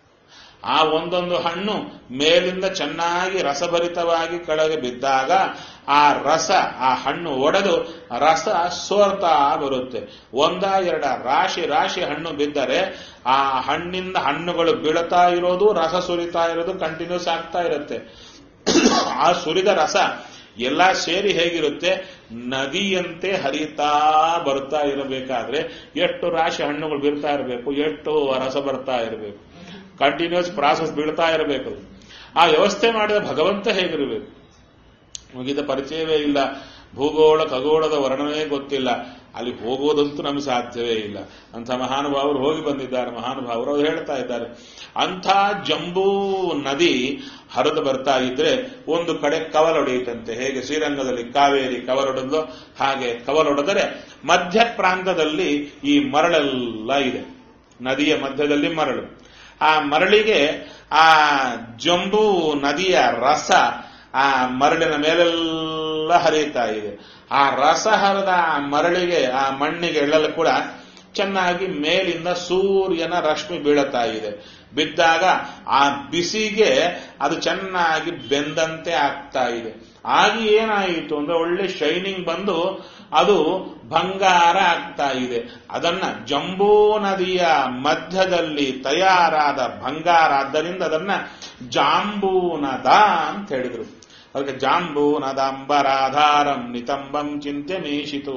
ಆ ಒಂದೊಂದು ಹಣ್ಣು ಮೇಲಿಂದ ಚೆನ್ನಾಗಿ ರಸಭರಿತವಾಗಿ ಕೆಳಗೆ ಬಿದ್ದಾಗ ಆ ರಸ ಆ ಹಣ್ಣು ಒಡೆದು ರಸ ಸೋರ್ತಾ ಬರುತ್ತೆ ಒಂದ ಎರಡ ರಾಶಿ ರಾಶಿ ಹಣ್ಣು ಬಿದ್ದರೆ ಆ ಹಣ್ಣಿಂದ ಹಣ್ಣುಗಳು ಬೀಳ್ತಾ ಇರೋದು ರಸ ಸುರಿತಾ ಇರೋದು ಕಂಟಿನ್ಯೂಸ್ ಆಗ್ತಾ ಇರುತ್ತೆ ಆ ಸುರಿದ ರಸ ಎಲ್ಲ ಸೇರಿ ಹೇಗಿರುತ್ತೆ ನದಿಯಂತೆ ಹರಿತಾ ಬರ್ತಾ ಇರಬೇಕಾದ್ರೆ ಎಷ್ಟು ರಾಶಿ ಹಣ್ಣುಗಳು ಬೀಳ್ತಾ ಇರಬೇಕು ಎಷ್ಟು ರಸ ಬರ್ತಾ ಇರಬೇಕು ಕಂಟಿನ್ಯೂಸ್ ಪ್ರಾಸೆಸ್ ಬೀಳ್ತಾ ಇರಬೇಕು ಆ ವ್ಯವಸ್ಥೆ ಮಾಡಿದ ಭಗವಂತ ಹೇಗಿರಬೇಕು ಮುಗಿದ ಪರಿಚಯವೇ ಇಲ್ಲ ಭೂಗೋಳ ಖಗೋಳದ ವರ್ಣನೆ ಗೊತ್ತಿಲ್ಲ ಅಲ್ಲಿ ಹೋಗೋದಂತೂ ನಮಗೆ ಸಾಧ್ಯವೇ ಇಲ್ಲ ಅಂತ ಮಹಾನುಭಾವರು ಹೋಗಿ ಬಂದಿದ್ದಾರೆ ಮಹಾನುಭಾವರು ಅವರು ಹೇಳ್ತಾ ಇದ್ದಾರೆ ಅಂಥ ಜಂಬೂ ನದಿ ಹರಿದು ಬರ್ತಾ ಇದ್ರೆ ಒಂದು ಕಡೆ ಕವಲೊಡೆಯುತ್ತಂತೆ ಹೇಗೆ ಶ್ರೀರಂಗದಲ್ಲಿ ಕಾವೇರಿ ಕವಲೊಡೆದ್ಲು ಹಾಗೆ ಕವಲೊಡೆದರೆ ಮಧ್ಯ ಪ್ರಾಂತದಲ್ಲಿ ಈ ಮರಳೆಲ್ಲ ಇದೆ ನದಿಯ ಮಧ್ಯದಲ್ಲಿ ಮರಳು ಆ ಮರಳಿಗೆ ಆ ಜಂಬೂ ನದಿಯ ರಸ ಆ ಮರಳಿನ ಮೇಲೆಲ್ಲ ಹರಿಯುತ್ತಾ ಇದೆ ಆ ರಸ ಹರಿದ ಆ ಮರಳಿಗೆ ಆ ಮಣ್ಣಿಗೆ ಎಳ್ಳಲು ಕೂಡ ಚೆನ್ನಾಗಿ ಮೇಲಿಂದ ಸೂರ್ಯನ ರಶ್ಮಿ ಬೀಳುತ್ತಾ ಇದೆ ಬಿದ್ದಾಗ ಆ ಬಿಸಿಗೆ ಅದು ಚೆನ್ನಾಗಿ ಬೆಂದಂತೆ ಆಗ್ತಾ ಇದೆ ಆಗಿ ಏನಾಯಿತು ಅಂದ್ರೆ ಒಳ್ಳೆ ಶೈನಿಂಗ್ ಬಂದು ಅದು ಬಂಗಾರ ಆಗ್ತಾ ಇದೆ ಅದನ್ನ ಜಂಬೂ ನದಿಯ ಮಧ್ಯದಲ್ಲಿ ತಯಾರಾದ ಬಂಗಾರ ಆದ್ದರಿಂದ ಅದನ್ನ ಜಾಂಬೂನದ ಅಂತ ಹೇಳಿದ್ರು ಅದಕ್ಕೆ ಜಾಂಬೂನದ ಅಂಬರಾಧಾರಂ ನಿತಂಬಂ ಚಿಂತೆ ಮೀಶಿತು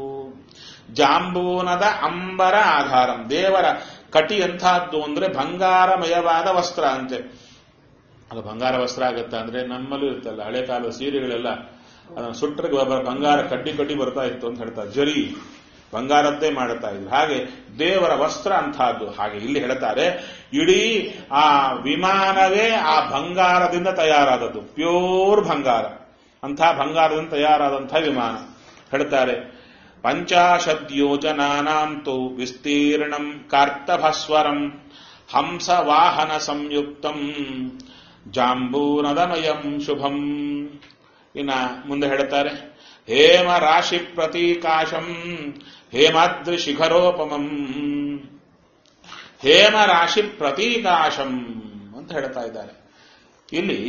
ಜಾಂಬೂನದ ಅಂಬರ ಆಧಾರಂ ದೇವರ ಕಟಿ ಎಂಥದ್ದು ಅಂದ್ರೆ ಬಂಗಾರಮಯವಾದ ವಸ್ತ್ರ ಅಂತೆ ಅದು ಬಂಗಾರ ವಸ್ತ್ರ ಆಗತ್ತ ಅಂದ್ರೆ ನಮ್ಮಲ್ಲೂ ಇರ್ತಲ್ಲ ಹಳೆ ಕಾಲದ ಸೀರೆಗಳೆಲ್ಲ ಅದನ್ನು ಸುಟ್ಟರೆ ಬಂಗಾರ ಕಡ್ಡಿ ಕಡ್ಡಿ ಬರ್ತಾ ಇತ್ತು ಅಂತ ಹೇಳ್ತಾರೆ ಜರಿ ಬಂಗಾರದ್ದೇ ಮಾಡುತ್ತಾ ಇದ್ರು ಹಾಗೆ ದೇವರ ವಸ್ತ್ರ ಅಂತಹದ್ದು ಹಾಗೆ ಇಲ್ಲಿ ಹೇಳ್ತಾರೆ ಇಡೀ ಆ ವಿಮಾನವೇ ಆ ಬಂಗಾರದಿಂದ ತಯಾರಾದದ್ದು ಪ್ಯೂರ್ ಬಂಗಾರ ಅಂಥ ಬಂಗಾರದಿಂದ ತಯಾರಾದಂಥ ವಿಮಾನ ಹೇಳ್ತಾರೆ ಪಂಚಾಶದ್ ಯೋಜನಾನಾಂತು ವಿಸ್ತೀರ್ಣಂ ಕಾರ್ತಭಸ್ವರಂ ಹಂಸವಾಹನ ಸಂಯುಕ್ತಂ ಜಾಂಬೂನದಮಯಂ ಶುಭಂ ಇನ್ನ ಮುಂದೆ ಹೇಳ್ತಾರೆ ಹೇಮ ರಾಶಿ ಪ್ರತೀಕಾಶಂ ಹೇಮಾದ್ರಿ ಶಿಖರೋಪಮಂ ಹೇಮ ರಾಶಿ ಪ್ರತೀಕಾಶಂ ಅಂತ ಹೇಳ್ತಾ ಇದ್ದಾರೆ ಇಲ್ಲಿ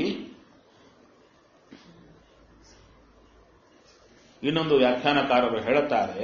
ಇನ್ನೊಂದು ವ್ಯಾಖ್ಯಾನಕಾರರು ಹೇಳುತ್ತಾರೆ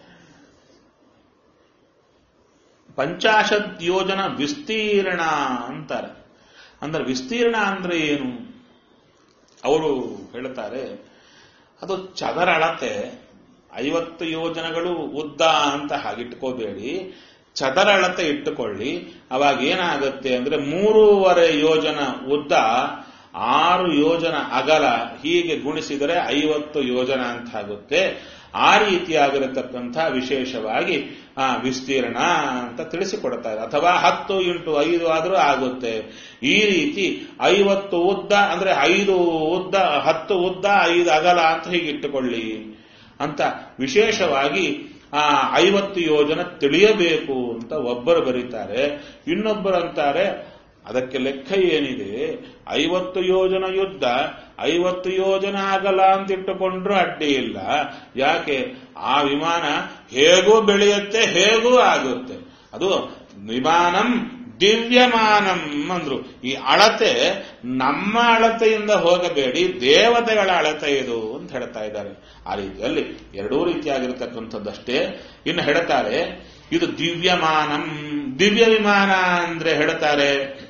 ಪಂಚಾಶತ್ ಯೋಜನ ವಿಸ್ತೀರ್ಣ ಅಂತಾರೆ ಅಂದ್ರೆ ವಿಸ್ತೀರ್ಣ ಅಂದ್ರೆ ಏನು ಅವರು ಹೇಳುತ್ತಾರೆ ಅದು ಚದರ ಅಳತೆ ಐವತ್ತು ಯೋಜನೆಗಳು ಉದ್ದ ಅಂತ ಹಾಗಿಟ್ಕೋಬೇಡಿ ಚದರ ಅಳತೆ ಇಟ್ಟುಕೊಳ್ಳಿ ಅವಾಗ ಏನಾಗುತ್ತೆ ಅಂದ್ರೆ ಮೂರುವರೆ ಯೋಜನ ಉದ್ದ ಆರು ಯೋಜನ ಅಗಲ ಹೀಗೆ ಗುಣಿಸಿದರೆ ಐವತ್ತು ಯೋಜನ ಅಂತ ಆಗುತ್ತೆ ಆ ರೀತಿಯಾಗಿರತಕ್ಕಂಥ ವಿಶೇಷವಾಗಿ ಆ ವಿಸ್ತೀರ್ಣ ಅಂತ ತಿಳಿಸಿಕೊಡ್ತಾರೆ ಅಥವಾ ಹತ್ತು ಇಂಟು ಐದು ಆದರೂ ಆಗುತ್ತೆ ಈ ರೀತಿ ಐವತ್ತು ಉದ್ದ ಅಂದ್ರೆ ಐದು ಉದ್ದ ಹತ್ತು ಉದ್ದ ಐದು ಅಗಲ ಅಂತ ಹೀಗೆ ಇಟ್ಟುಕೊಳ್ಳಿ ಅಂತ ವಿಶೇಷವಾಗಿ ಆ ಐವತ್ತು ಯೋಜನ ತಿಳಿಯಬೇಕು ಅಂತ ಒಬ್ಬರು ಬರೀತಾರೆ ಇನ್ನೊಬ್ಬರು ಅಂತಾರೆ ಅದಕ್ಕೆ ಲೆಕ್ಕ ಏನಿದೆ ಐವತ್ತು ಯೋಜನ ಯುದ್ಧ ಐವತ್ತು ಯೋಜನ ಆಗಲ್ಲ ಅಂತ ಇಟ್ಟುಕೊಂಡ್ರು ಅಡ್ಡಿ ಇಲ್ಲ ಯಾಕೆ ಆ ವಿಮಾನ ಹೇಗೂ ಬೆಳೆಯುತ್ತೆ ಹೇಗೂ ಆಗುತ್ತೆ ಅದು ವಿಮಾನಂ ದಿವ್ಯಮಾನಂ ಅಂದ್ರು ಈ ಅಳತೆ ನಮ್ಮ ಅಳತೆಯಿಂದ ಹೋಗಬೇಡಿ ದೇವತೆಗಳ ಅಳತೆ ಇದು ಅಂತ ಹೇಳ್ತಾ ಇದ್ದಾರೆ ಆ ರೀತಿಯಲ್ಲಿ ಎರಡೂ ರೀತಿಯಾಗಿರ್ತಕ್ಕಂಥದ್ದಷ್ಟೇ ಇನ್ನು ಹೇಳ್ತಾರೆ ಇದು ದಿವ್ಯಮಾನಂ ದಿವ್ಯ ವಿಮಾನ ಅಂದ್ರೆ ಹೇಳ್ತಾರೆ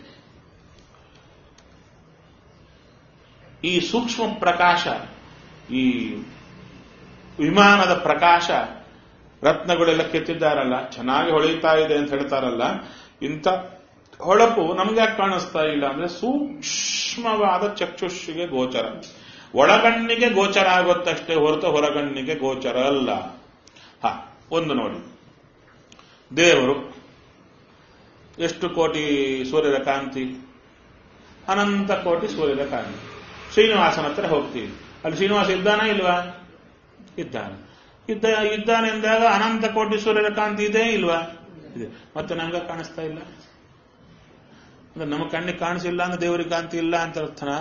ಈ ಸೂಕ್ಷ್ಮ ಪ್ರಕಾಶ ಈ ವಿಮಾನದ ಪ್ರಕಾಶ ರತ್ನಗಳೆಲ್ಲ ಕೆತ್ತಿದ್ದಾರಲ್ಲ ಚೆನ್ನಾಗಿ ಹೊಳೆಯುತ್ತಾ ಇದೆ ಅಂತ ಹೇಳ್ತಾರಲ್ಲ ಇಂಥ ಹೊಳಪು ನಮ್ಗೆ ಯಾಕೆ ಕಾಣಿಸ್ತಾ ಇಲ್ಲ ಅಂದ್ರೆ ಸೂಕ್ಷ್ಮವಾದ ಚಕ್ಷುಷಿಗೆ ಗೋಚರ ಒಳಗಣ್ಣಿಗೆ ಗೋಚರ ಆಗುತ್ತಷ್ಟೇ ಹೊರತು ಹೊರಗಣ್ಣಿಗೆ ಗೋಚರ ಅಲ್ಲ ಹ ಒಂದು ನೋಡಿ ದೇವರು ಎಷ್ಟು ಕೋಟಿ ಸೂರ್ಯರ ಕಾಂತಿ ಅನಂತ ಕೋಟಿ ಸೂರ್ಯರ ಕಾಂತಿ ಶ್ರೀನಿವಾಸನ ಹತ್ರ ಹೋಗ್ತೀವಿ ಅಲ್ಲಿ ಶ್ರೀನಿವಾಸ ಇದ್ದಾನ ಇಲ್ವಾ ಇದ್ದಾನೆ ಇದ್ದ ಇದ್ದಾನೆ ಎಂದಾಗ ಅನಂತ ಕೋಟಿ ಸೂರ್ಯರ ಕಾಂತಿ ಇದೆ ಇಲ್ವಾ ಇದೆ ಮತ್ತೆ ನಮ್ಗೆ ಕಾಣಿಸ್ತಾ ಇಲ್ಲ ಅಂದ್ರೆ ನಮ್ಮ ಕಣ್ಣಿಗೆ ಕಾಣಿಸಿಲ್ಲ ಅಂದ್ರೆ ದೇವರಿಗೆ ಕಾಂತಿ ಇಲ್ಲ ಅಂತ ಅರ್ಥನಾ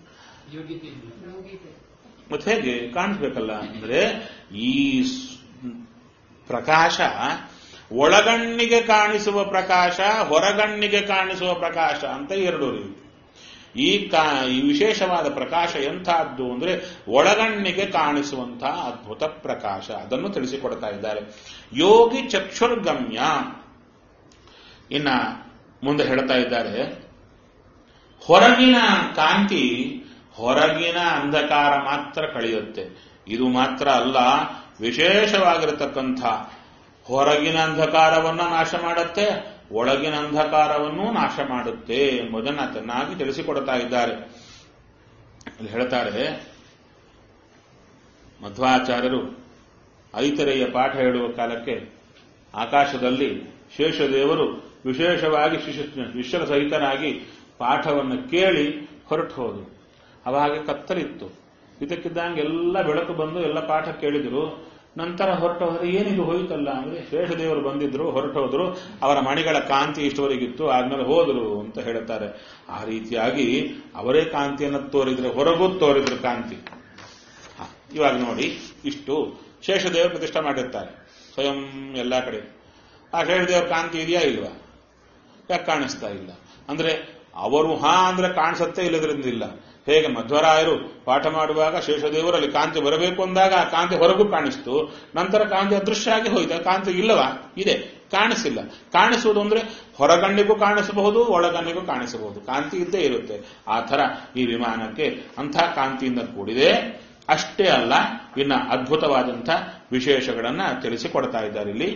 ಮತ್ತೆ ಹೇಗೆ ಕಾಣಿಸ್ಬೇಕಲ್ಲ ಅಂದ್ರೆ ಈ ಸ್- ಪ್ರಕಾಶ ಒಳಗಣ್ಣಿಗೆ ಕಾಣಿಸುವ ಪ್ರಕಾಶ ಹೊರಗಣ್ಣಿಗೆ ಕಾಣಿಸುವ ಪ್ರಕಾಶ ಅಂತ ಎರಡು ರೀತಿ ಈ ಕಾ ಈ ವಿಶೇಷವಾದ ಪ್ರಕಾಶ ಎಂಥದ್ದು ಅಂದ್ರೆ ಒಳಗಣ್ಣಿಗೆ ಕಾಣಿಸುವಂತಹ ಅದ್ಭುತ ಪ್ರಕಾಶ ಅದನ್ನು ತಿಳಿಸಿಕೊಡ್ತಾ ಇದ್ದಾರೆ ಯೋಗಿ ಚಕ್ಷುರ್ಗಮ್ಯ ಇನ್ನ ಮುಂದೆ ಹೇಳ್ತಾ ಇದ್ದಾರೆ ಹೊರಗಿನ ಕಾಂತಿ ಹೊರಗಿನ ಅಂಧಕಾರ ಮಾತ್ರ ಕಳೆಯುತ್ತೆ ಇದು ಮಾತ್ರ ಅಲ್ಲ ವಿಶೇಷವಾಗಿರತಕ್ಕಂಥ ಹೊರಗಿನ ಅಂಧಕಾರವನ್ನ ನಾಶ ಮಾಡುತ್ತೆ ಒಳಗಿನ ಅಂಧಕಾರವನ್ನು ನಾಶ ಮಾಡುತ್ತೆ ಎಂಬುದನ್ನು ಚೆನ್ನಾಗಿ ತಿಳಿಸಿಕೊಡ್ತಾ ಇದ್ದಾರೆ ಇಲ್ಲಿ ಹೇಳ್ತಾರೆ ಮಧ್ವಾಚಾರ್ಯರು ಐತರೆಯ ಪಾಠ ಹೇಳುವ ಕಾಲಕ್ಕೆ ಆಕಾಶದಲ್ಲಿ ಶೇಷದೇವರು ವಿಶೇಷವಾಗಿ ಶಿಷ್ಯ ಶಿಷ್ಯರ ಸಹಿತನಾಗಿ ಪಾಠವನ್ನು ಕೇಳಿ ಹೊರಟು ಹೋದರು ಅವಾಗ ಕತ್ತಲಿತ್ತು ಇದಕ್ಕಿದ್ದಂಗೆ ಎಲ್ಲ ಬೆಳಕು ಬಂದು ಎಲ್ಲ ಪಾಠ ಕೇಳಿದ್ರು ನಂತರ ಹೊರಟು ಹೋದ್ರೆ ಏನಿದು ಹೋಯ್ತಲ್ಲ ಅಂದ್ರೆ ಶೇಷದೇವರು ಬಂದಿದ್ರು ಹೊರಟು ಹೋದ್ರು ಅವರ ಮಣಿಗಳ ಕಾಂತಿ ಇಷ್ಟವರೆಗಿತ್ತು ಆದ್ಮೇಲೆ ಹೋದ್ರು ಅಂತ ಹೇಳ್ತಾರೆ ಆ ರೀತಿಯಾಗಿ ಅವರೇ ಕಾಂತಿಯನ್ನು ತೋರಿದ್ರೆ ಹೊರಗೂ ತೋರಿದ್ರು ಕಾಂತಿ ಹ, ಇವಾಗ ನೋಡಿ ಇಷ್ಟು ಶೇಷದೇವರು ಪ್ರತಿಷ್ಠೆ ಮಾಡಿರ್ತಾರೆ ಸ್ವಯಂ ಎಲ್ಲ ಕಡೆ ಆ ಶೇಷದೇವರ ಕಾಂತಿ ಇದೆಯಾ ಇಲ್ವಾ ಯಾಕೆ ಕಾಣಿಸ್ತಾ ಇಲ್ಲ ಅಂದ್ರೆ ಅವರು ಹಾ ಅಂದ್ರೆ ಕಾಣಿಸುತ್ತೆ ಇಲ್ಲದ್ರಿಂದ ಇಲ್ಲ ಹೇಗೆ ಮಧ್ವರಾಯರು ಪಾಠ ಮಾಡುವಾಗ ಶೇಷದೇವರಲ್ಲಿ ಕಾಂತಿ ಬರಬೇಕು ಅಂದಾಗ ಆ ಕಾಂತಿ ಹೊರಗೂ ಕಾಣಿಸ್ತು ನಂತರ ಕಾಂತಿ ಅದೃಶ್ಯ ಆಗಿ ಹೋಯ್ತು ಆ ಕಾಂತಿ ಇಲ್ಲವಾ ಇದೆ ಕಾಣಿಸಿಲ್ಲ ಕಾಣಿಸುವುದು ಅಂದ್ರೆ ಹೊರಗಣ್ಣಿಗೂ ಕಾಣಿಸಬಹುದು ಒಳಗಣ್ಣಿಗೂ ಕಾಣಿಸಬಹುದು ಕಾಂತಿ ಇದ್ದೇ ಇರುತ್ತೆ ಆ ಥರ ಈ ವಿಮಾನಕ್ಕೆ ಅಂಥ ಕಾಂತಿಯಿಂದ ಕೂಡಿದೆ ಅಷ್ಟೇ ಅಲ್ಲ ಇನ್ನ ಅದ್ಭುತವಾದಂಥ ವಿಶೇಷಗಳನ್ನ ತಿಳಿಸಿಕೊಡ್ತಾ ಇದ್ದಾರೆ ಇಲ್ಲಿ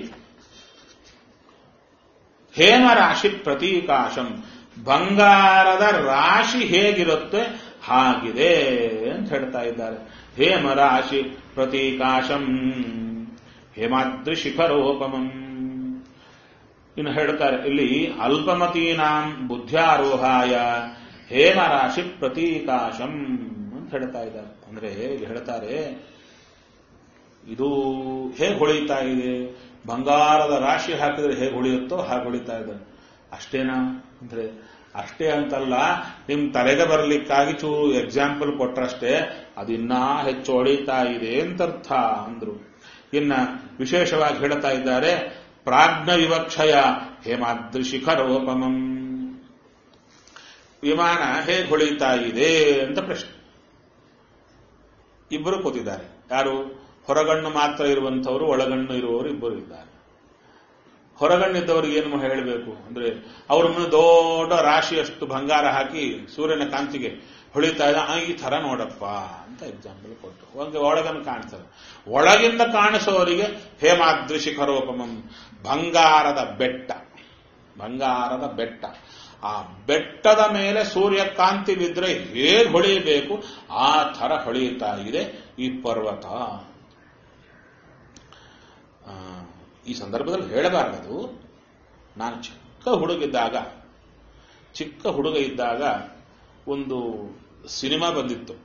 ಹೇಮರಾಶಿ ಪ್ರತೀಕಾಶಂ ಬಂಗಾರದ ರಾಶಿ ಹೇಗಿರುತ್ತೆ ಹಾಗಿದೆ ಅಂತ ಹೇಳ್ತಾ ಇದ್ದಾರೆ ಹೇಮರಾಶಿ ಪ್ರತೀಕಾಶಂ ಹೇಮಾದ್ರಿ ಶಿಖರೋಪಮಂ ಇನ್ನು ಹೇಳ್ತಾರೆ ಇಲ್ಲಿ ಅಲ್ಪಮತೀನಾಂ ಬುದ್ಧ್ಯಾರೋಹಾಯ ಹೇಮರಾಶಿ ಪ್ರತೀಕಾಶಂ ಅಂತ ಹೇಳ್ತಾ ಇದ್ದಾರೆ ಅಂದ್ರೆ ಇಲ್ಲಿ ಹೇಳ್ತಾರೆ ಇದು ಹೇಗೆ ಹೊಳಿತಾ ಇದೆ ಬಂಗಾರದ ರಾಶಿ ಹಾಕಿದ್ರೆ ಹೇಗೆ ಹೊಳೆಯುತ್ತೋ ಹಾಗೆ ಹೊಳಿತಾ ಇದೆ ಅಷ್ಟೇನಾ ಅಂದ್ರೆ ಅಷ್ಟೇ ಅಂತಲ್ಲ ನಿಮ್ ತಲೆಗೆ ಬರಲಿಕ್ಕಾಗಿ ಚೂರು ಎಕ್ಸಾಂಪಲ್ ಕೊಟ್ರಷ್ಟೇ ಅದಿನ್ನಾ ಹೆಚ್ಚು ಹೊಳಿತಾ ಇದೆ ಅಂತರ್ಥ ಅಂದ್ರು ಇನ್ನ ವಿಶೇಷವಾಗಿ ಹೇಳ್ತಾ ಇದ್ದಾರೆ ಪ್ರಾಜ್ಞ ವಿವಕ್ಷಯ ಹೇಮಾದ್ರಿ ಶಿಖರೋಪಮಂ ವಿಮಾನ ಹೇಗೆ ಹೊಳಿತಾ ಇದೆ ಅಂತ ಪ್ರಶ್ನೆ ಇಬ್ಬರು ಕೂತಿದ್ದಾರೆ ಯಾರು ಹೊರಗಣ್ಣು ಮಾತ್ರ ಇರುವಂತವರು ಒಳಗಣ್ಣು ಇರುವವರು ಇಬ್ಬರು ಇದ್ದಾರೆ ಹೊರಗಣ್ಣಿದ್ದವರಿಗೆ ಏನು ಹೇಳಬೇಕು ಅಂದ್ರೆ ಅವ್ರ ಮುಂದೆ ದೊಡ್ಡ ರಾಶಿಯಷ್ಟು ಬಂಗಾರ ಹಾಕಿ ಸೂರ್ಯನ ಕಾಂತಿಗೆ ಹೊಳಿತಾ ಇದ್ದ ಆ, ಈ ತರ ನೋಡಪ್ಪ ಅಂತ ಎಕ್ಸಾಂಪಲ್ ಕೊಟ್ಟು ಒಂದು ಒಳಗನ್ನು ಕಾಣಿಸ್ತದೆ ಒಳಗಿಂದ ಕಾಣಿಸೋರಿಗೆ ಹೇಮಾದ್ರಿ ಶಿಖರೋಪಮಂ ಬಂಗಾರದ ಬೆಟ್ಟ ಬಂಗಾರದ ಬೆಟ್ಟ ಆ ಬೆಟ್ಟದ ಮೇಲೆ ಸೂರ್ಯ ಕಾಂತಿ ಬಿದ್ರೆ ಹೇಗೆ ಹೊಳೆಯಬೇಕು ಆ ಥರ ಹೊಳೆಯುತ್ತಾ ಇದೆ ಈ ಪರ್ವತ ಆ, ಈ ಸಂದರ್ಭದಲ್ಲಿ ಹೇಳಬಾರದು ನಾನು ಚಿಕ್ಕ ಹುಡುಗಿದ್ದಾಗ ಚಿಕ್ಕ ಹುಡುಗ ಇದ್ದಾಗ ಒಂದು ಸಿನಿಮಾ ಬಂದಿತ್ತು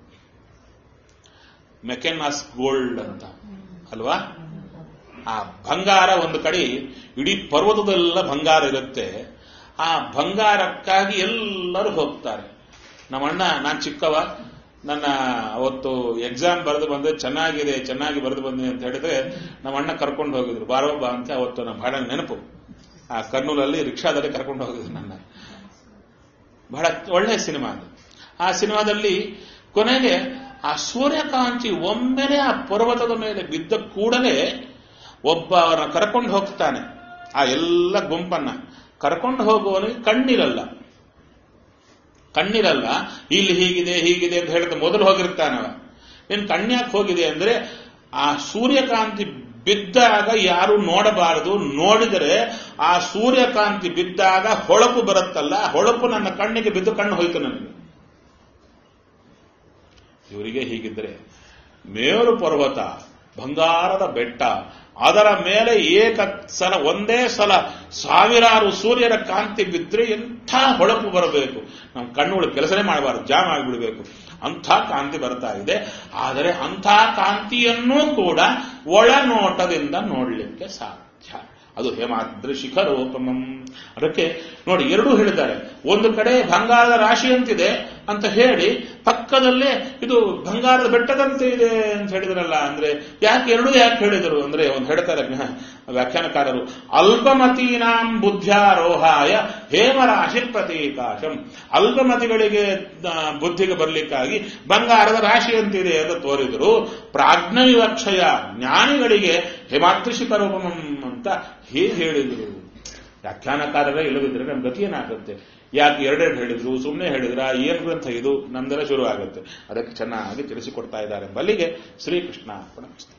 ಮೆಕೆನಾಸ್ ಗೋಲ್ಡ್ ಅಂತ ಅಲ್ವಾ ಆ ಬಂಗಾರ ಒಂದು ಕಡೆ ಇಡೀ ಪರ್ವತದೆಲ್ಲ ಬಂಗಾರ ಇರುತ್ತೆ ಆ ಬಂಗಾರಕ್ಕಾಗಿ ಎಲ್ಲರೂ ಹೋಗ್ತಾರೆ ನಮ್ಮಣ್ಣ ನಾನು ಚಿಕ್ಕವ ನನ್ನ ಅವತ್ತು ಎಕ್ಸಾಮ್ ಬರೆದು ಬಂದ್ರೆ ಚೆನ್ನಾಗಿದೆ ಚೆನ್ನಾಗಿ ಬರೆದು ಬಂದಿದೆ ಅಂತ ಹೇಳಿದ್ರೆ ನಮ್ಮ ಅಣ್ಣ ಕರ್ಕೊಂಡು ಹೋಗಿದ್ರು ಬಾರೋ ಬಾ ಅಂತ ಅವತ್ತು ನಮ್ಮ ಬಹಳ ನೆನಪು ಆ ಕರ್ನೂಲಲ್ಲಿ ರಿಕ್ಷಾದಲ್ಲಿ ಕರ್ಕೊಂಡು ಹೋಗಿದ್ರು ನನ್ನ ಬಹಳ ಒಳ್ಳೆಯ ಸಿನಿಮಾ ಅದು ಆ ಸಿನಿಮಾದಲ್ಲಿ ಕೊನೆಗೆ ಆ ಸೂರ್ಯಕಾಂತಿ ಒಮ್ಮೆಲೆ ಆ ಪರ್ವತದ ಮೇಲೆ ಬಿದ್ದ ಕೂಡಲೇ ಒಬ್ಬ ಅವರನ್ನ ಕರ್ಕೊಂಡು ಹೋಗ್ತಾನೆ ಆ ಎಲ್ಲ ಗುಂಪನ್ನ ಕರ್ಕೊಂಡು ಹೋಗುವವನಿಗೆ ಕಣ್ಣಿರಲ್ಲ ಕಣ್ಣಿರಲ್ಲ ಇಲ್ಲಿ ಹೀಗಿದೆ ಹೀಗಿದೆ ಅಂತ ಹೇಳಿದ ಮೊದಲು ಹೋಗಿರ್ತಾನವ ನಿನ್ ಕಣ್ಯಾಕ್ ಹೋಗಿದೆ ಅಂದ್ರೆ ಆ ಸೂರ್ಯಕಾಂತಿ ಬಿದ್ದಾಗ ಯಾರು ನೋಡಬಾರದು ನೋಡಿದರೆ ಆ ಸೂರ್ಯಕಾಂತಿ ಬಿದ್ದಾಗ ಹೊಳಪು ಬರುತ್ತಲ್ಲ ಆ ಹೊಳಪು ನನ್ನ ಕಣ್ಣಿಗೆ ಬಿದ್ದು ಕಣ್ಣು ಹೋಯ್ತು ನನಗೆ ಇವರಿಗೆ ಹೀಗಿದ್ರೆ ಮೇರು ಪರ್ವತ ಬಂಗಾರದ ಬೆಟ್ಟ ಅದರ ಮೇಲೆ ಏಕ ಸಲ ಒಂದೇ ಸಲ ಸಾವಿರಾರು ಸೂರ್ಯರ ಕಾಂತಿ ಬಿದ್ದರೆ ಎಂಥ ಹೊಳಪು ಬರಬೇಕು ನಮ್ಮ ಕಣ್ಣುಗಳು ಕೆಲಸನೇ ಮಾಡಬಾರದು ಜಾಮ್ ಆಗಿಬಿಡಬೇಕು ಅಂಥ ಕಾಂತಿ ಬರ್ತಾ ಇದೆ ಆದರೆ ಅಂಥ ಕಾಂತಿಯನ್ನೂ ಕೂಡ ಒಳನೋಟದಿಂದ ನೋಡಲಿಕ್ಕೆ ಸಾಧ್ಯ ಅದು ಹೇಮಾದ್ರಿ ಶಿಖರೋಪಮಂ ಅದಕ್ಕೆ ನೋಡಿ ಎರಡೂ ಹೇಳಿದ್ದಾರೆ ಒಂದು ಕಡೆ ಬಂಗಾರದ ರಾಶಿ ಅಂತಿದೆ ಅಂತ ಹೇಳಿ ಪಕ್ಕದಲ್ಲೇ ಇದು ಬಂಗಾರದ ಬೆಟ್ಟದಂತೆ ಇದೆ ಅಂತ ಹೇಳಿದ್ರಲ್ಲ ಅಂದ್ರೆ ಯಾಕೆ ಎರಡೂ ಯಾಕೆ ಹೇಳಿದರು ಅಂದ್ರೆ ಒಂದು ಹೇಳ್ತಾರೆ ವ್ಯಾಖ್ಯಾನಕಾರರು ಅಲ್ಪಮತೀನಾಂ ಬುದ್ಧ್ಯಾರೋಹಾಯ ಹೇಮರಾಶಿ ಪ್ರತೀಕಾಶಂ ಅಲ್ಪಮತಿಗಳಿಗೆ ಬುದ್ಧಿಗೆ ಬರಲಿಕ್ಕಾಗಿ ಬಂಗಾರದ ರಾಶಿ ಅಂತಿದೆ ಅಂತ ತೋರಿದರು ಪ್ರಾಜ್ಞವಿವಕ್ಷಯ ಜ್ಞಾನಿಗಳಿಗೆ ಹೇಮಾದ್ರಿ ಶಿಖರೋಪಮಂ ಅಂತ ಹೇಗೆ ಹೇಳಿದರು ವ್ಯಾಖ್ಯಾನಕಾರರೇ ಇಲ್ಲದಿದ್ರೆ ನಮ್ಮ ಗತಿ ಏನಾಗುತ್ತೆ ಯಾಕೆ ಎರಡೆರಡು ಹೇಳಿದ್ರು ಸುಮ್ಮನೆ ಹೇಳಿದ್ರ ಏನ್ ಗ್ರಂಥ ಇದು ನಮ್ದೆಲ್ಲ ಶುರು ಆಗುತ್ತೆ ಅದಕ್ಕೆ ಚೆನ್ನಾಗಿ ತಿಳಿಸಿಕೊಡ್ತಾ ಇದ್ದಾರೆ ಬಲ್ಲಿಗೆ ಶ್ರೀಕೃಷ್ಣ ಅರ್ಪಣ